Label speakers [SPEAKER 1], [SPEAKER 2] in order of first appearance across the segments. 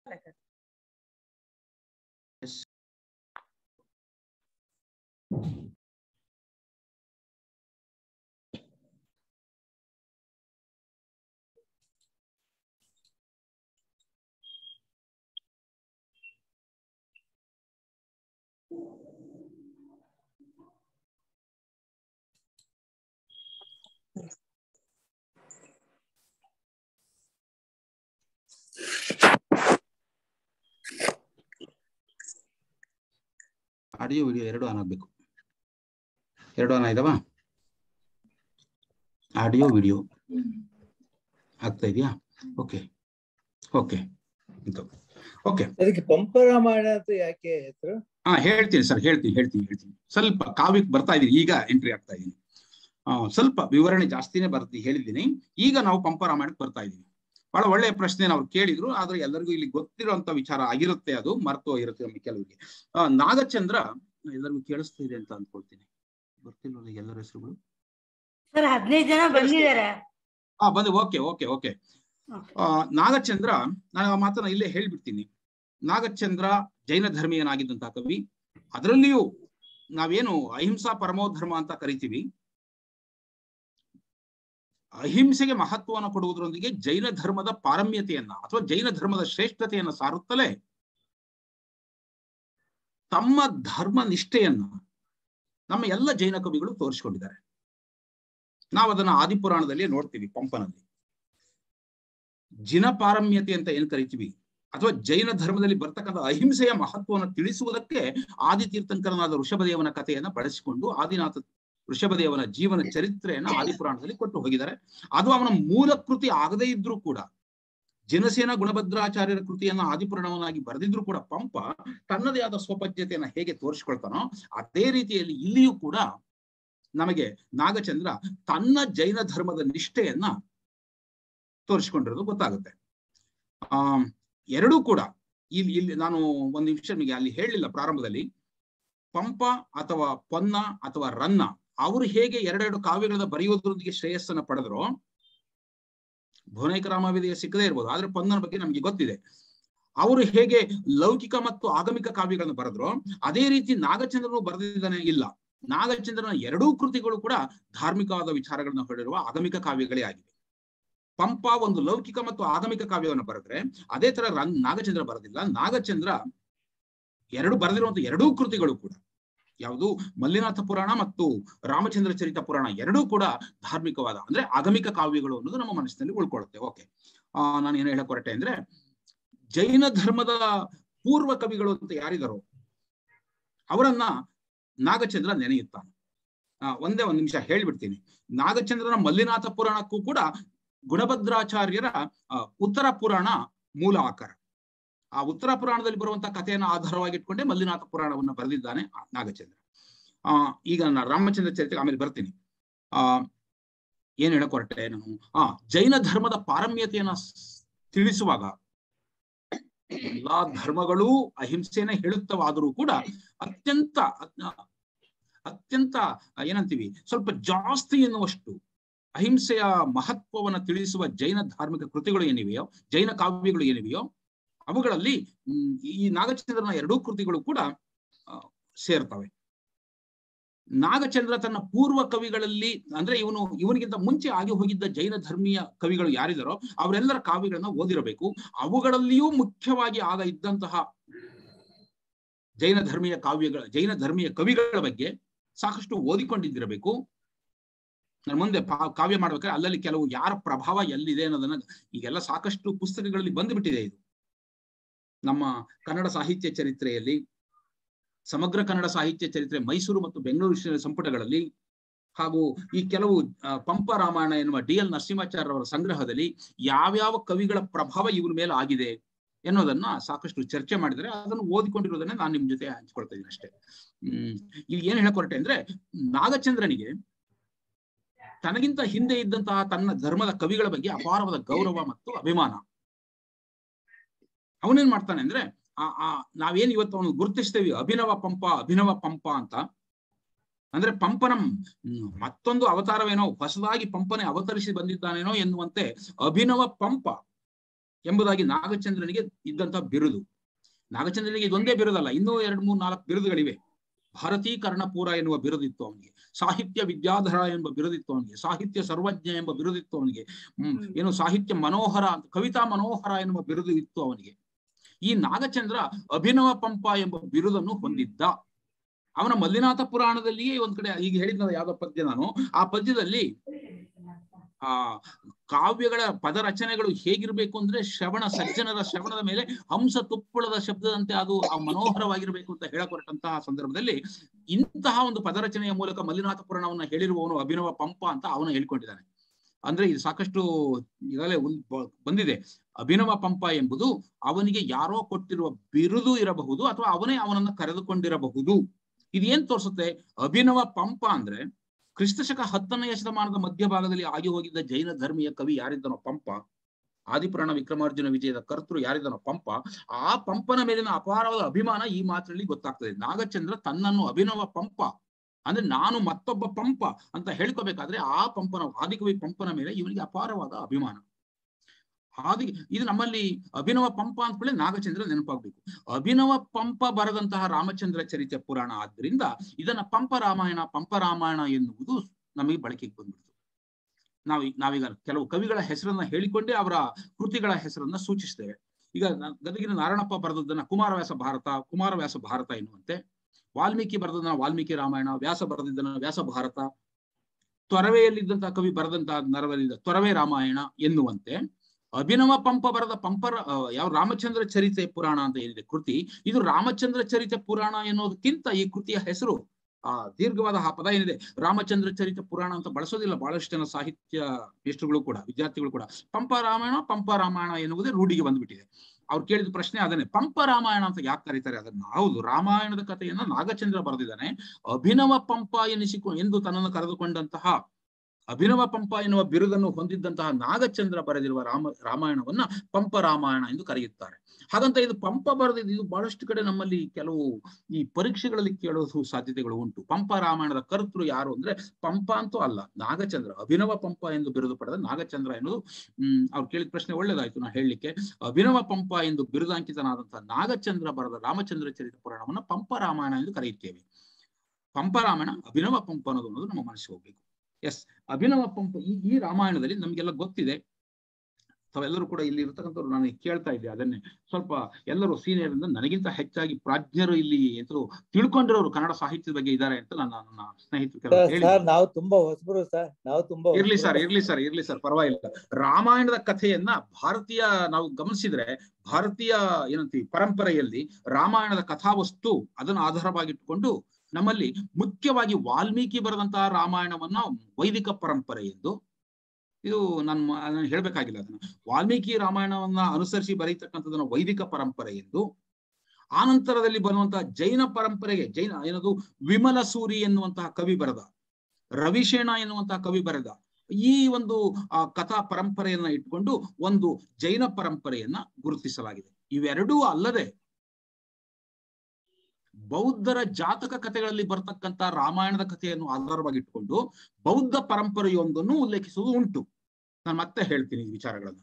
[SPEAKER 1] Yes. Audio video ಎರಡು on ಆಗ್ಬೇಕು ಎರಡು ಆನ್ ಆಯ್ತವಾ ಆಡಿಯೋ ವಿಡಿಯೋ ಆಗ್ತಾ ಇದೆಯಾ ಓಕೆ ಓಕೆ ಓಕೆ
[SPEAKER 2] ಅದಕ್ಕೆ ಪಂಪ ರಾಮಾಯಣ ಅಂತ ಯಾಕೆ ಹೆಸರು
[SPEAKER 1] ಹಾ ಹೇಳ್ತೀನಿ ಸರ್ ಹೇಳ್ತೀನಿ ಹೇಳ್ತೀನಿ ಹೇಳ್ತೀನಿ ಸ್ವಲ್ಪ ಕಾವ್ಯಕ್ಕೆ ಬರ್ತಾ ಇದೀನಿ ಈಗ ಎಂಟ್ರಿ ಆಗ್ತಾ ಇದೀನಿ ಆ, ಸ್ವಲ್ಪ ವಿವರಣೆ ಜಾಸ್ತಿನೇ ಬರ್ತಿ ಹೇಳಿದ್ದೀನಿ ಈಗ ನಾವು ಪಂಪ ರಾಮಾಯಣಕ್ಕೆ ಬರ್ತಾ ಇದೀವಿ ಬಹಳ ಒಳ್ಳೆಯ ಪ್ರಶ್ನೆ ಅವ್ರು ಕೇಳಿದ್ರು ಆದ್ರೆ ಎಲ್ಲರಿಗೂ ಇಲ್ಲಿ ಗೊತ್ತಿರುವಂತ ವಿಚಾರ ಆಗಿರುತ್ತೆ ಅದು ಮರೆತು ಹೋಗಿರುತ್ತೆ ನಮಗೆ ಕೆಲವರಿಗೆ ಆ, ನಾಗಚಂದ್ರ ಎಲ್ಲರಿಗೂ ಕೇಳಿಸ್ತಾ ಇದೆ ಅಂತ ಅನ್ಕೊಳ್ತೀನಿ ಗೊತ್ತಿಲ್ವಲ್ಲ ಎಲ್ಲರ ಹೆಸರುಗಳು
[SPEAKER 3] ಸರ್ ಹದಿನೈದು ಜನ ಬಂದಿದ್ದಾರೆ
[SPEAKER 1] ಹಾ ಬಂದು ಓಕೆ ಓಕೆ ಓಕೆ ಆ, ನಾಗಚಂದ್ರ ನಾನು ಆ ಮಾತನ್ನ ಇಲ್ಲೇ ಹೇಳ್ಬಿಡ್ತೀನಿ ನಾಗಚಂದ್ರ ಜೈನ ಧರ್ಮೀಯನಾಗಿದ್ದಂತಹ ಕವಿ ಅದರಲ್ಲಿಯೂ ನಾವೇನು ಅಹಿಂಸಾ ಪರಮೋ ಧರ್ಮ ಅಂತ ಕರಿತೀವಿ ಅಹಿಂಸೆಗೆ ಮಹತ್ವವನ್ನು ಕೊಡುವುದರೊಂದಿಗೆ ಜೈನ ಧರ್ಮದ ಪಾರಮ್ಯತೆಯನ್ನ ಅಥವಾ ಜೈನ ಧರ್ಮದ ಶ್ರೇಷ್ಠತೆಯನ್ನ ಸಾರುತ್ತಲೇ ತಮ್ಮ ಧರ್ಮ ನಿಷ್ಠೆಯನ್ನ ನಮ್ಮ ಎಲ್ಲ ಜೈನ ಕವಿಗಳು ತೋರಿಸಿಕೊಂಡಿದ್ದಾರೆ ನಾವು ಅದನ್ನ ಆದಿಪುರಾಣದಲ್ಲಿ ನೋಡ್ತೀವಿ ಪಂಪನಲ್ಲಿ ಜಿನ ಪಾರಮ್ಯತೆ ಅಂತ ಏನ್ ಕರಿತೀವಿ ಅಥವಾ ಜೈನ ಧರ್ಮದಲ್ಲಿ ಬರ್ತಕ್ಕಂಥ ಅಹಿಂಸೆಯ ಮಹತ್ವವನ್ನು ತಿಳಿಸುವುದಕ್ಕೆ ಆದಿತೀರ್ಥಂಕರನಾದ ಋಷಭದೇವನ ಕಥೆಯನ್ನ ಬಳಸಿಕೊಂಡು ಆದಿನಾಥ ಋಷಭದೇವನ ಜೀವನ ಚರಿತ್ರೆಯನ್ನ ಆದಿಪುರಾಣದಲ್ಲಿ ಕೊಟ್ಟು ಹೋಗಿದ್ದಾರೆ ಅದು ಅವನ ಮೂಲ ಕೃತಿ ಆಗದೇ ಇದ್ರೂ ಕೂಡ ಜನಸೇನ ಗುಣಭದ್ರಾಚಾರ್ಯರ ಕೃತಿಯನ್ನ ಆದಿಪುರಾಣವನ್ನಾಗಿ ಬರೆದಿದ್ರು ಕೂಡ ಪಂಪ ತನ್ನದೇ ಆದ ಸ್ವಪದ್ಯತೆಯನ್ನ ಹೇಗೆ ತೋರಿಸ್ಕೊಳ್ತಾನೋ ಅದೇ ರೀತಿಯಲ್ಲಿ ಇಲ್ಲಿಯೂ ಕೂಡ ನಮಗೆ ನಾಗಚಂದ್ರ ತನ್ನ ಜೈನ ಧರ್ಮದ ನಿಷ್ಠೆಯನ್ನ ತೋರಿಸ್ಕೊಂಡಿರೋದು ಗೊತ್ತಾಗುತ್ತೆ ಆ ಎರಡೂ ಕೂಡ ಇಲ್ಲಿ ಇಲ್ಲಿ ನಾನು ಒಂದು ನಿಮಿಷ ನಿಮಗೆ ಅಲ್ಲಿ ಹೇಳಲಿಲ್ಲ ಪ್ರಾರಂಭದಲ್ಲಿ ಪಂಪ ಅಥವಾ ಪೊನ್ನ ಅಥವಾ ರನ್ನ ಅವರು ಹೇಗೆ ಎರಡೆರಡು ಕಾವ್ಯಗಳನ್ನ ಬರೆಯೋದ್ರೊಂದಿಗೆ ಶ್ರೇಯಸ್ಸನ್ನ ಪಡೆದ್ರು ಭುವನೇಕ ರಾಮವಿದೆಯ ಸಿಕ್ಕದೇ ಇರ್ಬೋದು ಆದ್ರೆ ಪೊನ್ನನ ಬಗ್ಗೆ ನಮ್ಗೆ ಗೊತ್ತಿದೆ ಅವರು ಹೇಗೆ ಲೌಕಿಕ ಮತ್ತು ಆಗಮಿಕ ಕಾವ್ಯಗಳನ್ನು ಬರೆದ್ರು ಅದೇ ರೀತಿ ನಾಗಚಂದ್ರನು ಬರೆದಿದ್ದಾನೆ ಇಲ್ಲ ನಾಗಚಂದ್ರನ ಎರಡೂ ಕೃತಿಗಳು ಕೂಡ ಧಾರ್ಮಿಕವಾದ ವಿಚಾರಗಳನ್ನ ಹೊರಡಿರುವ ಆಗಮಿಕ ಕಾವ್ಯಗಳೇ ಆಗಿವೆ ಪಂಪ ಒಂದು ಲೌಕಿಕ ಮತ್ತು ಆಗಮಿಕ ಕಾವ್ಯವನ್ನು ಬರೆದ್ರೆ ಅದೇ ತರ ರನ್ ನಾಗಚಂದ್ರ ಬರೆದಿಲ್ಲ ನಾಗಚಂದ್ರ ಎರಡು ಬರೆದಿರುವಂತ ಎರಡೂ ಕೃತಿಗಳು ಕೂಡ ಯಾವುದು ಮಲ್ಲಿನಾಥ ಪುರಾಣ ಮತ್ತು ರಾಮಚಂದ್ರ ಚರಿತ ಪುರಾಣ ಎರಡೂ ಕೂಡ ಧಾರ್ಮಿಕವಾದ ಅಂದ್ರೆ ಆಗಮಿಕ ಕಾವ್ಯಗಳು ಅನ್ನೋದು ನಮ್ಮ ಮನಸ್ಸಿನಲ್ಲಿ ಉಳ್ಕೊಳ್ಳುತ್ತೆ ಓಕೆ ಆ ನಾನು ಏನು ಹೇಳಕ್ ಹೊರಟೆ ಅಂದ್ರೆ ಜೈನ ಧರ್ಮದ ಪೂರ್ವ ಕವಿಗಳು ಅಂತ ಯಾರಿದಾರೋ ಅವರನ್ನ ನಾಗಚಂದ್ರ ನೆನೆಯುತ್ತಾನೆ ಆ ಒಂದೇ ಒಂದ್ ನಿಮಿಷ ಹೇಳ್ಬಿಡ್ತೀನಿ ನಾಗಚಂದ್ರನ ಮಲ್ಲಿನಾಥ ಪುರಾಣಕ್ಕೂ ಕೂಡ ಗುಣಭದ್ರಾಚಾರ್ಯರ ಆ, ಉತ್ತರ ಪುರಾಣ ಮೂಲ ಆಕಾರ ಆ ಉತ್ತರ ಪುರಾಣದಲ್ಲಿ ಬರುವಂತಹ ಕಥೆಯನ್ನು ಆಧಾರವಾಗಿಟ್ಕೊಂಡೇ ಮಲ್ಲಿನಾಥ ಪುರಾಣವನ್ನ ಬರೆದಿದ್ದಾನೆ ಆ ನಾಗಚಂದ್ರ ಆ ಈಗ ನಾನು ರಾಮಚಂದ್ರ ಚರಿತ್ರೆ ಆಮೇಲೆ ಬರ್ತೀನಿ ಆ ಏನ್ ಹೇಳಕ್ ಹೊರಟೆ ನಾನು ಆ ಜೈನ ಧರ್ಮದ ಪಾರಮ್ಯತೆಯನ್ನ ಸ್- ತಿಳಿಸುವಾಗ ಎಲ್ಲಾ ಧರ್ಮಗಳೂ ಅಹಿಂಸೆನ ಹೇಳುತ್ತವಾದರೂ ಕೂಡ ಅತ್ಯಂತ ಅತ್ನ- ಅತ್ಯಂತ ಏನಂತೀವಿ ಸ್ವಲ್ಪ ಜಾಸ್ತಿ ಎನ್ನುವಷ್ಟು ಅಹಿಂಸೆಯ ಮಹತ್ವವನ್ನು ತಿಳಿಸುವ ಜೈನ ಧಾರ್ಮಿಕ ಕೃತಿಗಳು ಏನಿವೆಯೋ ಜೈನ ಕಾವ್ಯಗಳು ಏನಿವೆಯೋ ಅವುಗಳಲ್ಲಿ ಹ್ಮ್, ಈ ನಾಗಚಂದ್ರನ ಎರಡೂ ಕೃತಿಗಳು ಕೂಡ ಆ, ಸೇರ್ತವೆ ನಾಗಚಂದ್ರ ತನ್ನ ಪೂರ್ವ ಕವಿಗಳಲ್ಲಿ ಅಂದ್ರೆ ಇವನು ಇವನಿಗಿಂತ ಮುಂಚೆ ಆಗಿ ಹೋಗಿದ್ದ ಜೈನ ಧರ್ಮೀಯ ಕವಿಗಳು ಯಾರಿದಾರೋ ಅವರೆಲ್ಲರ ಕಾವ್ಯಗಳನ್ನ ಓದಿರಬೇಕು ಅವುಗಳಲ್ಲಿಯೂ ಮುಖ್ಯವಾಗಿ ಆಗ ಇದ್ದಂತಹ ಜೈನ ಧರ್ಮೀಯ ಕಾವ್ಯಗಳ ಜೈನ ಧರ್ಮೀಯ ಕವಿಗಳ ಬಗ್ಗೆ ಸಾಕಷ್ಟು ಓದಿಕೊಂಡಿದ್ದಿರಬೇಕು ನಾನು ಮುಂದೆ ಪಾ- ಕಾವ್ಯ ಮಾಡ್ಬೇಕಾದ್ರೆ ಅಲ್ಲಲ್ಲಿ ಕೆಲವು ಯಾರ ಪ್ರಭಾವ ಎಲ್ಲಿದೆ ಅನ್ನೋದನ್ನ ಈಗೆಲ್ಲ ಸಾಕಷ್ಟು ಪುಸ್ತಕಗಳಲ್ಲಿ ಬಂದುಬಿಟ್ಟಿದೆ ಇದು ನಮ್ಮ ಕನ್ನಡ ಸಾಹಿತ್ಯ ಚರಿತ್ರೆಯಲ್ಲಿ ಸಮಗ್ರ ಕನ್ನಡ ಸಾಹಿತ್ಯ ಚರಿತ್ರೆ ಮೈಸೂರು ಮತ್ತು ಬೆಂಗಳೂರು ವಿಶ್ವ ಸಂಪುಟಗಳಲ್ಲಿ ಹಾಗೂ ಈ ಕೆಲವು ಆ, ಪಂಪ ರಾಮಾಯಣ ಎನ್ನುವ ಡಿ ಎಲ್ ನರಸಿಂಹಾಚಾರ್ಯ ಅವರ ಸಂಗ್ರಹದಲ್ಲಿ ಯಾವ್ಯಾವ ಕವಿಗಳ ಪ್ರಭಾವ ಇವನ ಮೇಲೆ ಆಗಿದೆ ಎನ್ನುವುದನ್ನ ಸಾಕಷ್ಟು ಚರ್ಚೆ ಮಾಡಿದರೆ ಅದನ್ನು ಓದಿಕೊಂಡಿರೋದನ್ನ ನಾನು ನಿಮ್ ಜೊತೆ ಹಂಚ್ಕೊಳ್ತಾ ಇದ್ದೀನಿ ಅಷ್ಟೇ ಹ್ಮ್ ಈಗ ಏನ್ ಹೇಳಕ್ ಹೊರಟೆ ಅಂದ್ರೆ ನಾಗಚಂದ್ರನಿಗೆ ತನಗಿಂತ ಹಿಂದೆ ಇದ್ದಂತಹ ತನ್ನ ಧರ್ಮದ ಕವಿಗಳ ಬಗ್ಗೆ ಅಪಾರವಾದ ಗೌರವ ಮತ್ತು ಅಭಿಮಾನ ಅವನೇನ್ ಮಾಡ್ತಾನೆ ಅಂದ್ರೆ ಆ ಆ ನಾವೇನ್ ಇವತ್ತು ಅವನು ಗುರುತಿಸ್ತೇವೆ ಅಭಿನವ ಪಂಪ ಅಭಿನವ ಪಂಪ ಅಂತ ಅಂದ್ರೆ ಪಂಪನ ಹ್ಮ್, ಮತ್ತೊಂದು ಅವತಾರವೇನೋ ಹೊಸದಾಗಿ ಪಂಪನೆ ಅವತರಿಸಿ ಬಂದಿದ್ದಾನೇನೋ ಎನ್ನುವಂತೆ ಅಭಿನವ ಪಂಪ ಎಂಬುದಾಗಿ ನಾಗಚಂದ್ರನಿಗೆ ಇದ್ದಂತ ಬಿರುದು ನಾಗಚಂದ್ರನಿಗೆ ಇದೊಂದೇ ಬಿರುದಲ್ಲ ಇನ್ನೂ ಎರಡು ಮೂರು ನಾಲ್ಕು ಬಿರುದುಗಳಿವೆ ಭಾರತೀಕರಣ ಪೂರ ಎನ್ನುವ ಬಿರುದಿತ್ತು ಅವನಿಗೆ ಸಾಹಿತ್ಯ ವಿದ್ಯಾಧರ ಎಂಬ ಬಿರುದಿತ್ತು ಅವನಿಗೆ ಸಾಹಿತ್ಯ ಸರ್ವಜ್ಞ ಎಂಬ ಬಿರುದಿತ್ತು ಅವನಿಗೆ ಹ್ಮ್ ಏನು ಸಾಹಿತ್ಯ ಮನೋಹರ ಅಂತ ಕವಿತಾ ಮನೋಹರ ಎನ್ನುವ ಬಿರುದು ಇತ್ತು ಅವನಿಗೆ ಈ ನಾಗಚಂದ್ರ ಅಭಿನವ ಪಂಪ ಎಂಬ ಬಿರುದನ್ನು ಹೊಂದಿದ್ದ ಅವನ ಮಲ್ಲಿನಾಥ ಪುರಾಣದಲ್ಲಿಯೇ ಒಂದ್ ಕಡೆ ಈಗ ಹೇಳಿದ್ನಲ್ಲ ಯಾವ್ದೋ ಪದ್ಯ ನಾನು ಆ ಪದ್ಯದಲ್ಲಿ ಆ ಕಾವ್ಯಗಳ ಪದ ರಚನೆಗಳು ಹೇಗಿರ್ಬೇಕು ಅಂದ್ರೆ ಶ್ರವಣ ಸಜ್ಜನರ ಶ್ರವಣದ ಮೇಲೆ ಹಂಸ ತುಪ್ಪಳದ ಶಬ್ದದಂತೆ ಅದು ಆ ಮನೋಹರವಾಗಿರ್ಬೇಕು ಅಂತ ಹೇಳಕ್ ಹೊರಟಂತಹ ಸಂದರ್ಭದಲ್ಲಿ ಇಂತಹ ಒಂದು ಪದರಚನೆಯ ಮೂಲಕ ಮಲ್ಲಿನಾಥ ಪುರಾಣವನ್ನ ಹೇಳಿರುವವನು ಅಭಿನವ ಪಂಪ ಅಂತ ಅವನು ಹೇಳ್ಕೊಂಡಿದ್ದಾನೆ ಅಂದ್ರೆ ಇದು ಸಾಕಷ್ಟು ಈಗಾಗಲೇ ಒಂದ್ ಬ- ಬಂದಿದೆ ಅಭಿನವ ಪಂಪ ಎಂಬುದು ಅವನಿಗೆ ಯಾರೋ ಕೊಟ್ಟಿರುವ ಬಿರುದು ಇರಬಹುದು ಅಥವಾ ಅವನೇ ಅವನನ್ನ ಕರೆದುಕೊಂಡಿರಬಹುದು ಇದೇನ್ ತೋರಿಸುತ್ತೆ ಅಭಿನವ ಪಂಪ ಅಂದ್ರೆ ಕ್ರಿಸ್ತಶಕ ಹತ್ತನೆಯ ಶತಮಾನದ ಮಧ್ಯಭಾಗದಲ್ಲಿ ಆಗಿ ಹೋಗಿದ್ದ ಜೈನ ಧರ್ಮೀಯ ಕವಿ ಯಾರಿದ್ದನೋ ಪಂಪ ಆದಿಪುರಾಣ ವಿಕ್ರಮಾರ್ಜುನ ವಿಜಯದ ಕರ್ತೃ ಯಾರಿದ್ದನೋ ಪಂಪ ಆ ಪಂಪನ ಮೇಲಿನ ಅಪಾರವಾದ ಅಭಿಮಾನ ಈ ಮಾತಿನಲ್ಲಿ ಗೊತ್ತಾಗ್ತದೆ ನಾಗಚಂದ್ರ ತನ್ನನ್ನು ಅಭಿನವ ಪಂಪ ಅಂದ್ರೆ ನಾನು ಮತ್ತೊಬ್ಬ ಪಂಪ ಅಂತ ಹೇಳ್ಕೋಬೇಕಾದ್ರೆ ಆ ಪಂಪನ ಆದಿಕವಿ ಪಂಪನ ಮೇಲೆ ಇವನಿಗೆ ಅಪಾರವಾದ ಅಭಿಮಾನ ಆದಿ ಇದು ನಮ್ಮಲ್ಲಿ ಅಭಿನವ ಪಂಪ ಅಂದ್ಕೊಳ್ಳಿ ನಾಗಚಂದ್ರ ನೆನಪಾಗ್ಬೇಕು ಅಭಿನವ ಪಂಪ ಬರೆದಂತಹ ರಾಮಚಂದ್ರ ಚರಿತ್ರೆ ಪುರಾಣ ಆದ್ರಿಂದ ಇದನ್ನ ಪಂಪ ರಾಮಾಯಣ ಪಂಪ ರಾಮಾಯಣ ಎನ್ನುವುದು ನಮಗೆ ಬಳಕೆಗೆ ಬಂದ್ಬಿಡ್ತು ನಾವು ನಾವೀಗ ಕೆಲವು ಕವಿಗಳ ಹೆಸರನ್ನ ಹೇಳಿಕೊಂಡೇ ಅವರ ಕೃತಿಗಳ ಹೆಸರನ್ನ ಸೂಚಿಸ್ತೇವೆ ಈಗ ನ- ಗದಗಿನ ನಾರಾಯಣಪ್ಪ ಬರೆದದ್ದನ್ನ ಕುಮಾರವ್ಯಾಸ ಭಾರತ ಕುಮಾರವ್ಯಾಸ ಭಾರತ ಎನ್ನುವಂತೆ ವಾಲ್ಮೀಕಿ ಬರೆದನ್ನ ವಾಲ್ಮೀಕಿ ರಾಮಾಯಣ ವ್ಯಾಸ ಬರೆದಿದ್ದನ್ನ ವ್ಯಾಸ ಭಾರತ ತೊರವೆಯಲ್ಲಿದ್ದಂತಹ ಕವಿ ಬರೆದಂತಹ ನರವಲಿದ ತೊರವೆ ರಾಮಾಯಣ ಎನ್ನುವಂತೆ ಅಭಿನವ ಪಂಪ ಬರೆದ ಪಂಪರ ಆ, ಯಾವ ರಾಮಚಂದ್ರ ಚರಿತೆ ಪುರಾಣ ಅಂತ ಏನಿದೆ ಕೃತಿ ಇದು ರಾಮಚಂದ್ರ ಚರಿತೆ ಪುರಾಣ ಎನ್ನುವುದಕ್ಕಿಂತ ಈ ಕೃತಿಯ ಹೆಸರು ಆ ದೀರ್ಘವಾದ ಆ ಪದ ಏನಿದೆ ರಾಮಚಂದ್ರ ಚರಿತ ಪುರಾಣ ಅಂತ ಬಳಸೋದಿಲ್ಲ ಬಹಳಷ್ಟು ಜನ ಸಾಹಿತ್ಯ ಮೇಷ್ಟ್ರುಗಳು ಕೂಡ ವಿದ್ಯಾರ್ಥಿಗಳು ಕೂಡ ಪಂಪ ರಾಮಾಯಣ ಪಂಪ ರಾಮಾಯಣ ಎನ್ನುವುದೇ ರೂಢಿಗೆ ಬಂದ್ಬಿಟ್ಟಿದೆ ಅವ್ರು ಕೇಳಿದ ಪ್ರಶ್ನೆ ಅದನ್ನೇ ಪಂಪ ರಾಮಾಯಣ ಅಂತ ಯಾಕೆ ಕರೀತಾರೆ ಅದನ್ನ ಹೌದು ರಾಮಾಯಣದ ಕಥೆಯನ್ನ ನಾಗಚಂದ್ರ ಬರೆದಿದ್ದಾನೆ ಅಭಿನವ ಪಂಪ ಎನಿಸಿಕೊ ಎಂದು ತನ್ನನ್ನು ಕರೆದುಕೊಂಡಂತಹ ಅಭಿನವ ಪಂಪ ಎನ್ನುವ ಬಿರುದನ್ನು ಹೊಂದಿದ್ದಂತಹ ನಾಗಚಂದ್ರ ಬರೆದಿರುವ ರಾಮ ರಾಮಾಯಣವನ್ನ ಪಂಪ ರಾಮಾಯಣ ಎಂದು ಕರೆಯುತ್ತಾರೆ ಹಾಗಂತ ಇದು ಪಂಪ ಬರೆದಿದ್ದು ಇದು ಬಹಳಷ್ಟು ಕಡೆ ನಮ್ಮಲ್ಲಿ ಕೆಲವು ಈ ಪರೀಕ್ಷೆಗಳಲ್ಲಿ ಕೇಳೋದು ಸಾಧ್ಯತೆಗಳು ಉಂಟು ಪಂಪ ರಾಮಾಯಣದ ಕರ್ತೃ ಯಾರು ಅಂದ್ರೆ ಪಂಪ ಅಂತೂ ಅಲ್ಲ ನಾಗಚಂದ್ರ ಅಭಿನವ ಪಂಪ ಎಂದು ಬಿರುದು ಪಡೆದ ನಾಗಚಂದ್ರ ಎನ್ನುವುದು ಹ್ಮ್ ಅವ್ರು ಕೇಳಿದ ಪ್ರಶ್ನೆ ಒಳ್ಳೇದಾಯ್ತು ನಾ ಹೇಳಲಿಕ್ಕೆ ಅಭಿನವ ಪಂಪ ಎಂದು ಬಿರುದಾಂಕಿತನಾದಂತಹ ನಾಗಚಂದ್ರ ಬರೆದ ರಾಮಚಂದ್ರ ಚರಿತ ಪುರಾಣವನ್ನ ಪಂಪ ರಾಮಾಯಣ ಎಂದು ಕರೆಯುತ್ತೇವೆ ಪಂಪ ರಾಮಾಯಣ ಅಭಿನವ ಪಂಪ ಅನ್ನೋದು ಅನ್ನೋದು ನಮ್ಮ ಮನಸ್ಸಿಗೆ ಹೋಗ್ಬೇಕು ಎಸ್ ಅಭಿನವ ಪಂಪ ಈ ಈ ರಾಮಾಯಣದಲ್ಲಿ ನಮ್ಗೆಲ್ಲ ಗೊತ್ತಿದೆ ತಾವೆಲ್ಲರೂ ಕೂಡ ಇಲ್ಲಿ ಇರ್ತಕ್ಕಂಥವ್ರು ನಾನು ಕೇಳ್ತಾ ಇದ್ದೆ ಅದನ್ನೇ ಸ್ವಲ್ಪ ಎಲ್ಲರೂ ಸೀನಿಯರ್ ಇಂದ ನನಗಿಂತ ಹೆಚ್ಚಾಗಿ ಪ್ರಾಜ್ಞರು ಇಲ್ಲಿ ಎಂತರು ತಿಳ್ಕೊಂಡಿರೋರು ಕನ್ನಡ ಸಾಹಿತ್ಯದ ಬಗ್ಗೆ ಇದ್ದಾರೆ ಅಂತ ನನ್ನ ನನ್ನ ಸ್ನೇಹಿತರು ಕೆಲವರು
[SPEAKER 2] ಸರ್
[SPEAKER 1] ಹೇಳಿದ್ರು.
[SPEAKER 2] ನಾವು ತುಂಬಾ ಹೊಸಬರು ಸರ್ ನಾವು ತುಂಬಾ
[SPEAKER 1] ಇರ್ಲಿ
[SPEAKER 2] ಹೊಸಬ್ರು.
[SPEAKER 1] ಸರ್ ಇರ್ಲಿ ಸರ್ ಇರ್ಲಿ ಸರ್ ಪರವಾಗಿಲ್ಲ ರಾಮಾಯಣದ ಕಥೆಯನ್ನ ಭಾರತೀಯ ನಾವು ಗಮನಿಸಿದ್ರೆ ಭಾರತೀಯ ಏನಂತೀವಿ ಪರಂಪರೆಯಲ್ಲಿ ರಾಮಾಯಣದ ಕಥಾವಸ್ತು ಅದನ್ನು ಆಧಾರವಾಗಿಟ್ಟುಕೊಂಡು ನಮ್ಮಲ್ಲಿ ಮುಖ್ಯವಾಗಿ ವಾಲ್ಮೀಕಿ ಬರೆದಂತಹ ರಾಮಾಯಣವನ್ನ ವೈದಿಕ ಪರಂಪರೆ ಎಂದು ಇದು ನಾನು ಮ- ನಾನು ಹೇಳ್ಬೇಕಾಗಿಲ್ಲ ಅದನ್ನ ವಾಲ್ಮೀಕಿ ರಾಮಾಯಣವನ್ನ ಅನುಸರಿಸಿ ಬರೀತಕ್ಕಂಥದನ್ನ ವೈದಿಕ ಪರಂಪರೆ ಎಂದು ಆನಂತರದಲ್ಲಿ ಬರುವಂತಹ ಜೈನ ಪರಂಪರೆಗೆ ಜೈನ ಏನದು ವಿಮಲ ಸೂರಿ ಎನ್ನುವಂತಹ ಕವಿ ಬರೆದ ರವಿಶೇಣ ಎನ್ನುವಂತಹ ಕವಿ ಬರೆದ ಈ ಒಂದು ಆ, ಕಥಾ ಪರಂಪರೆಯನ್ನ ಇಟ್ಕೊಂಡು ಒಂದು ಜೈನ ಪರಂಪರೆಯನ್ನ ಗುರುತಿಸಲಾಗಿದೆ ಇವೆರಡೂ ಅಲ್ಲದೆ ಬೌದ್ಧರ ಜಾತಕ ಕಥೆಗಳಲ್ಲಿ ಬರ್ತಕ್ಕಂತ ರಾಮಾಯಣದ ಕಥೆಯನ್ನು ಆಧಾರವಾಗಿ ಇಟ್ಕೊಂಡು ಬೌದ್ಧ ಪರಂಪರೆಯೊಂದನ್ನು ಉಲ್ಲೇಖಿಸುವುದು ಉಂಟು ನಾನು ಮತ್ತೆ ಹೇಳ್ತೀನಿ ಈ ವಿಚಾರಗಳನ್ನ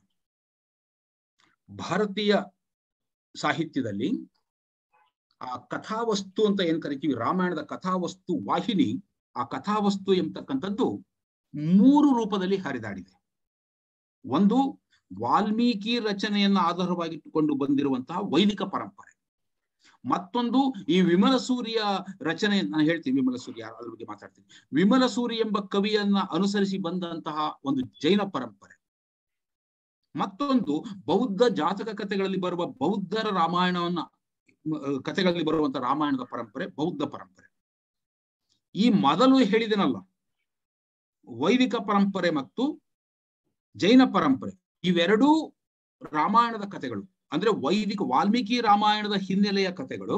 [SPEAKER 1] ಭಾರತೀಯ ಸಾಹಿತ್ಯದಲ್ಲಿ ಆ ಕಥಾವಸ್ತು ಅಂತ ಏನ್ ಕರಿತೀವಿ ರಾಮಾಯಣದ ಕಥಾವಸ್ತು ವಾಹಿನಿ ಆ ಕಥಾವಸ್ತು ಎಂಬತಕ್ಕಂಥದ್ದು ಮೂರು ರೂಪದಲ್ಲಿ ಹರಿದಾಡಿದೆ ಒಂದು ವಾಲ್ಮೀಕಿ ರಚನೆಯನ್ನ ಆಧಾರವಾಗಿಟ್ಟುಕೊಂಡು ಬಂದಿರುವಂತಹ ವೈದಿಕ ಪರಂಪರೆ ಮತ್ತೊಂದು ಈ ವಿಮಲ ಸೂರ್ಯ ರಚನೆ ನಾನು ಹೇಳ್ತೀನಿ ವಿಮಲ ಸೂರ್ಯ ಅದ್ರ ಬಗ್ಗೆ ಮಾತಾಡ್ತೀನಿ ವಿಮಲ ಸೂರಿ ಎಂಬ ಕವಿಯನ್ನ ಅನುಸರಿಸಿ ಬಂದಂತಹ ಒಂದು ಜೈನ ಪರಂಪರೆ ಮತ್ತೊಂದು ಬೌದ್ಧ ಜಾತಕ ಕಥೆಗಳಲ್ಲಿ ಬರುವ ಬೌದ್ಧರ ರಾಮಾಯಣವನ್ನ ಮ, ಕಥೆಗಳಲ್ಲಿ ಬರುವಂತಹ ರಾಮಾಯಣದ ಪರಂಪರೆ ಬೌದ್ಧ ಪರಂಪರೆ ಈ ಮೊದಲು ಹೇಳಿದನಲ್ಲ ವೈದಿಕ ಪರಂಪರೆ ಮತ್ತು ಜೈನ ಪರಂಪರೆ ಇವೆರಡೂ ರಾಮಾಯಣದ ಕಥೆಗಳು ಅಂದ್ರೆ ವೈದಿಕ ವಾಲ್ಮೀಕಿ ರಾಮಾಯಣದ ಹಿನ್ನೆಲೆಯ ಕಥೆಗಳು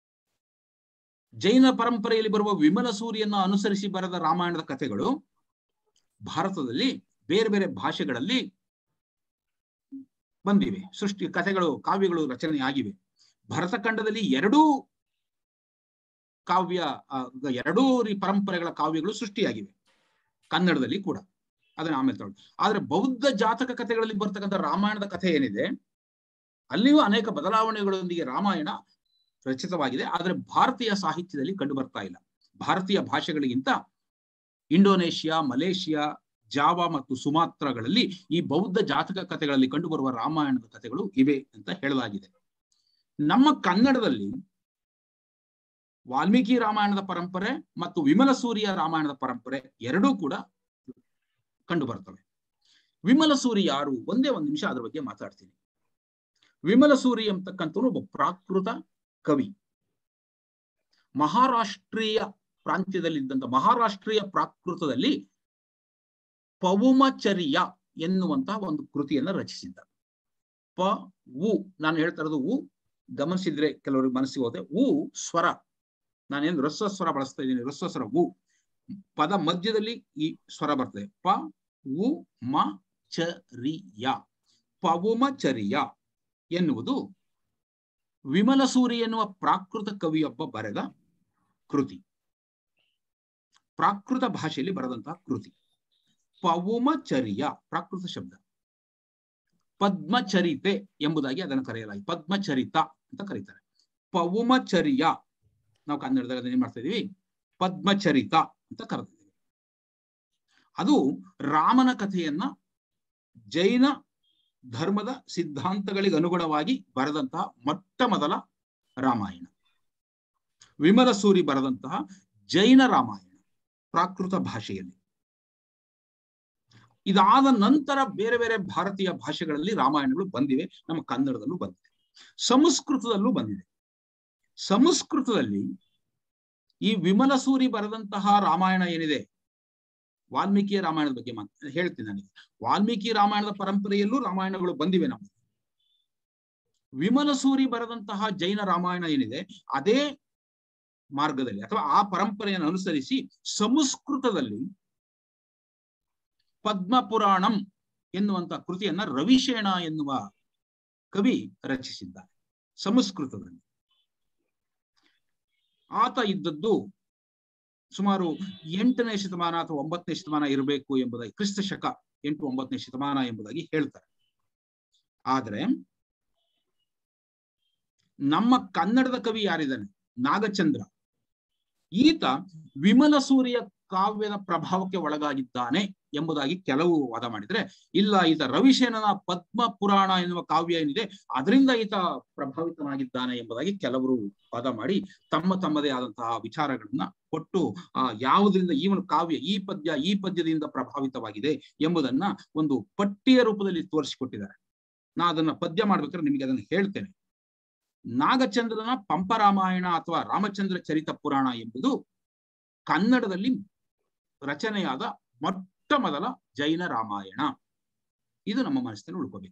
[SPEAKER 1] ಜೈನ ಪರಂಪರೆಯಲ್ಲಿ ಬರುವ ವಿಮಲ ಸೂರಿಯನ್ನ ಅನುಸರಿಸಿ ಬರೆದ ರಾಮಾಯಣದ ಕಥೆಗಳು ಭಾರತದಲ್ಲಿ ಬೇರೆ ಬೇರೆ ಭಾಷೆಗಳಲ್ಲಿ ಬಂದಿವೆ ಸೃಷ್ಟಿ ಕಥೆಗಳು ಕಾವ್ಯಗಳು ರಚನೆ ಆಗಿವೆ ಭರತಖಂಡದಲ್ಲಿ ಎರಡೂ ಕಾವ್ಯ ಆ, ಎರಡೂ ರೀ ಪರಂಪರೆಗಳ ಕಾವ್ಯಗಳು ಸೃಷ್ಟಿಯಾಗಿವೆ ಕನ್ನಡದಲ್ಲಿ ಕೂಡ ಅದನ್ನ ಆಮೇಲೆ ತಗೊಳ್ಳಿ ಆದ್ರೆ ಬೌದ್ಧ ಜಾತಕ ಕಥೆಗಳಲ್ಲಿ ಬರ್ತಕ್ಕಂಥ ರಾಮಾಯಣದ ಕಥೆ ಏನಿದೆ ಅಲ್ಲಿಯೂ ಅನೇಕ ಬದಲಾವಣೆಗಳೊಂದಿಗೆ ರಾಮಾಯಣ ರಚಿತವಾಗಿದೆ ಆದರೆ ಭಾರತೀಯ ಸಾಹಿತ್ಯದಲ್ಲಿ ಕಂಡು ಬರ್ತಾ ಇಲ್ಲ ಭಾರತೀಯ ಭಾಷೆಗಳಿಗಿಂತ ಇಂಡೋನೇಷಿಯಾ ಮಲೇಷಿಯಾ ಜಾವಾ ಮತ್ತು ಸುಮಾತ್ರಗಳಲ್ಲಿ ಈ ಬೌದ್ಧ ಜಾತಕ ಕಥೆಗಳಲ್ಲಿ ಕಂಡುಬರುವ ರಾಮಾಯಣದ ಕಥೆಗಳು ಇವೆ ಅಂತ ಹೇಳಲಾಗಿದೆ ನಮ್ಮ ಕನ್ನಡದಲ್ಲಿ ವಾಲ್ಮೀಕಿ ರಾಮಾಯಣದ ಪರಂಪರೆ ಮತ್ತು ವಿಮಲ ಸೂರ್ಯ ರಾಮಾಯಣದ ಪರಂಪರೆ ಎರಡೂ ಕೂಡ ಕಂಡು ಬರ್ತವೆ ವಿಮಲ ಸೂರಿ ಯಾರು ಒಂದೇ ಒಂದು ನಿಮಿಷ ಅದ್ರ ಬಗ್ಗೆ ಮಾತಾಡ್ತೀನಿ ವಿಮಲ ಸೂರಿ ಎಂಬತಕ್ಕಂಥವನು ಒಬ್ಬ ಪ್ರಾಕೃತ ಕವಿ ಮಹಾರಾಷ್ಟ್ರೀಯ ಪ್ರಾಂತ್ಯದಲ್ಲಿದ್ದಂತ ಮಹಾರಾಷ್ಟ್ರೀಯ ಪ್ರಾಕೃತದಲ್ಲಿ ಪವುಮಚರ್ಯ ಎನ್ನುವಂತಹ ಒಂದು ಕೃತಿಯನ್ನ ರಚಿಸಿದ್ದ ಪ ಉ ನಾನು ಹೇಳ್ತಾ ಇರೋದು ಉ ಗಮನಿಸಿದ್ರೆ ಕೆಲವರಿಗೆ ಮನಸ್ಸಿಗೆ ಹೋದೆ ಉ ಸ್ವರ ನಾನೇನು ರಸ್ವ ಸ್ವರ ಬಳಸ್ತಾ ಇದ್ದೀನಿ ರಸ್ವ ಸ್ವರ ಉ ಪದ ಮಧ್ಯದಲ್ಲಿ ಈ ಸ್ವರ ಬರ್ತದೆ ಪ ಉ ಮ ಚರಿಯ ಪವುಮಚರ್ಯ ಎನ್ನುವುದು ವಿಮಲ ಸೂರಿ ಎನ್ನುವ ಪ್ರಾಕೃತ ಕವಿಯೊಬ್ಬ ಬರೆದ ಕೃತಿ ಪ್ರಾಕೃತ ಭಾಷೆಯಲ್ಲಿ ಬರೆದಂತಹ ಕೃತಿ ಪವುಮಚರ್ಯ ಪ್ರಾಕೃತ ಶಬ್ದ ಪದ್ಮಚರಿತೆ ಎಂಬುದಾಗಿ ಅದನ್ನು ಕರೆಯಲಾಗಿದೆ ಪದ್ಮಚರಿತ ಅಂತ ಕರೀತಾರೆ ಪವುಮಚರ್ಯ ನಾವು ಕನ್ನಡದಲ್ಲಿ ಅದನ್ನ ಏನ್ ಮಾಡ್ತಾ ಇದೀವಿ ಪದ್ಮಚರಿತ ಅಂತ ಕರೆದಿದ್ದೀವಿ ಅದು ರಾಮನ ಕಥೆಯನ್ನ ಜೈನ ಧರ್ಮದ ಸಿದ್ಧಾಂತಗಳಿಗೆ ಅನುಗುಣವಾಗಿ ಬರೆದಂತಹ ಮೊಟ್ಟ ಮೊದಲ ರಾಮಾಯಣ ವಿಮಲ ಸೂರಿ ಬರೆದಂತಹ ಜೈನ ರಾಮಾಯಣ ಪ್ರಾಕೃತ ಭಾಷೆಯಲ್ಲಿ ಇದಾದ ನಂತರ ಬೇರೆ ಬೇರೆ ಭಾರತೀಯ ಭಾಷೆಗಳಲ್ಲಿ ರಾಮಾಯಣಗಳು ಬಂದಿವೆ ನಮ್ಮ ಕನ್ನಡದಲ್ಲೂ ಬಂದಿದೆ ಸಂಸ್ಕೃತದಲ್ಲೂ ಬಂದಿದೆ ಸಂಸ್ಕೃತದಲ್ಲಿ ಈ ವಿಮಲ ಸೂರಿ ಬರೆದಂತಹ ರಾಮಾಯಣ ಏನಿದೆ ವಾಲ್ಮೀಕಿಯ ರಾಮಾಯಣದ ಬಗ್ಗೆ ಮಾತು ಹೇಳ್ತೀನಿ ನನಗೆ ವಾಲ್ಮೀಕಿ ರಾಮಾಯಣದ ಪರಂಪರೆಯಲ್ಲೂ ರಾಮಾಯಣಗಳು ಬಂದಿವೆ ನಮಗೆ ವಿಮಲ ಸೂರಿ ಬರೆದಂತಹ ಜೈನ ರಾಮಾಯಣ ಏನಿದೆ ಅದೇ ಮಾರ್ಗದಲ್ಲಿ ಅಥವಾ ಆ ಪರಂಪರೆಯನ್ನು ಅನುಸರಿಸಿ ಸಂಸ್ಕೃತದಲ್ಲಿ ಪದ್ಮಪುರಾಣಂ ಎನ್ನುವಂತ ಕೃತಿಯನ್ನ ರವಿಶೇಣ ಎನ್ನುವ ಕವಿ ರಚಿಸಿದ್ದಾನೆ ಸಂಸ್ಕೃತದಲ್ಲಿ ಆತ ಇದ್ದದ್ದು ಸುಮಾರು ಎಂಟನೇ ಶತಮಾನ ಅಥವಾ ಒಂಬತ್ತನೇ ಶತಮಾನ ಇರಬೇಕು ಎಂಬುದಾಗಿ ಕ್ರಿಸ್ತ ಶಕ ಎಂಟು ಒಂಬತ್ತನೇ ಶತಮಾನ ಎಂಬುದಾಗಿ ಹೇಳ್ತಾರೆ ಆದ್ರೆ ನಮ್ಮ ಕನ್ನಡದ ಕವಿ ಯಾರಿದ್ದಾನೆ ನಾಗಚಂದ್ರ ಈತ ವಿಮಲ ಸೂರ್ಯ ಕಾವ್ಯದ ಪ್ರಭಾವಕ್ಕೆ ಒಳಗಾಗಿದ್ದಾನೆ ಎಂಬುದಾಗಿ ಕೆಲವು ವಾದ ಮಾಡಿದ್ರೆ ಇಲ್ಲ ಈತ ರವಿಶೇನನ ಪದ್ಮ ಪುರಾಣ ಎನ್ನುವ ಕಾವ್ಯ ಏನಿದೆ ಅದರಿಂದ ಈತ ಪ್ರಭಾವಿತನಾಗಿದ್ದಾನೆ ಎಂಬುದಾಗಿ ಕೆಲವರು ವಾದ ಮಾಡಿ ತಮ್ಮ ತಮ್ಮದೇ ಆದಂತಹ ವಿಚಾರಗಳನ್ನ ಕೊಟ್ಟು ಆ ಯಾವುದರಿಂದ ಈ ಒಂದು ಕಾವ್ಯ ಈ ಪದ್ಯ ಈ ಪದ್ಯದಿಂದ ಪ್ರಭಾವಿತವಾಗಿದೆ ಎಂಬುದನ್ನ ಒಂದು ಪಟ್ಟಿಯ ರೂಪದಲ್ಲಿ ತೋರಿಸಿಕೊಟ್ಟಿದ್ದಾರೆ ನಾ ಅದನ್ನ ಪದ್ಯ ಮಾಡ್ಬೇಕಾದ್ರೆ ನಿಮಗೆ ಅದನ್ನ ಹೇಳ್ತೇನೆ ನಾಗಚಂದ್ರನ ಪಂಪರಾಮಾಯಣ ಅಥವಾ ರಾಮಚಂದ್ರ ಚರಿತ ಪುರಾಣ ಎಂಬುದು ಕನ್ನಡದಲ್ಲಿ ರಚನೆಯಾದ ಮೊಟ್ಟ ಮೊದಲ ಜೈನ ರಾಮಾಯಣ ಇದು ನಮ್ಮ ಮನಸ್ಸಿನಲ್ಲಿ ಉಳ್ಕೋಬೇಕು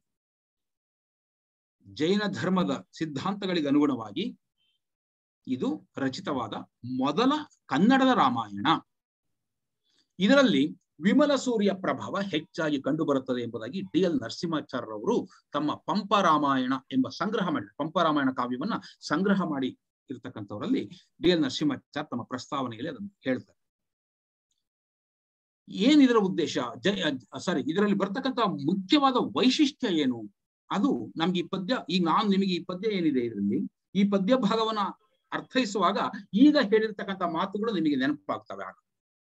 [SPEAKER 1] ಜೈನ ಧರ್ಮದ ಸಿದ್ಧಾಂತಗಳಿಗೆ ಅನುಗುಣವಾಗಿ ಇದು ರಚಿತವಾದ ಮೊದಲ ಕನ್ನಡದ ರಾಮಾಯಣ ಇದರಲ್ಲಿ ವಿಮಲ ಸೂರ್ಯ ಪ್ರಭಾವ ಹೆಚ್ಚಾಗಿ ಕಂಡುಬರುತ್ತದೆ ಎಂಬುದಾಗಿ ಡಿ ಎಲ್ ನರಸಿಂಹಾಚಾರ್ಯರವರು ತಮ್ಮ ಪಂಪ ರಾಮಾಯಣ ಎಂಬ ಸಂಗ್ರಹ ಮಾಡಿ ಪಂಪ ರಾಮಾಯಣ ಕಾವ್ಯವನ್ನ ಸಂಗ್ರಹ ಮಾಡಿ ಇರ್ತಕ್ಕಂಥವರಲ್ಲಿ ಡಿ ಎಲ್ ನರಸಿಂಹಾಚಾರ್ಯ ತಮ್ಮ ಪ್ರಸ್ತಾವನೆಯಲ್ಲಿ ಅದನ್ನು ಹೇಳ್ತಾರೆ ಏನ್ ಇದರ ಉದ್ದೇಶ ಜೈ ಸಾರಿ ಇದರಲ್ಲಿ ಬರ್ತಕ್ಕಂಥ ಮುಖ್ಯವಾದ ವೈಶಿಷ್ಟ್ಯ ಏನು ಅದು ನಮ್ಗೆ ಈ ಪದ್ಯ ಈಗ ನಾನು ನಿಮಗೆ ಈ ಪದ್ಯ ಏನಿದೆ ಇದರಲ್ಲಿ ಈ ಪದ್ಯ ಭಾಗವನ್ನ ಅರ್ಥೈಸುವಾಗ ಈಗ ಹೇಳಿರ್ತಕ್ಕಂಥ ಮಾತುಗಳು ನಿಮಗೆ ನೆನಪಾಗ್ತವೆ ಆಗ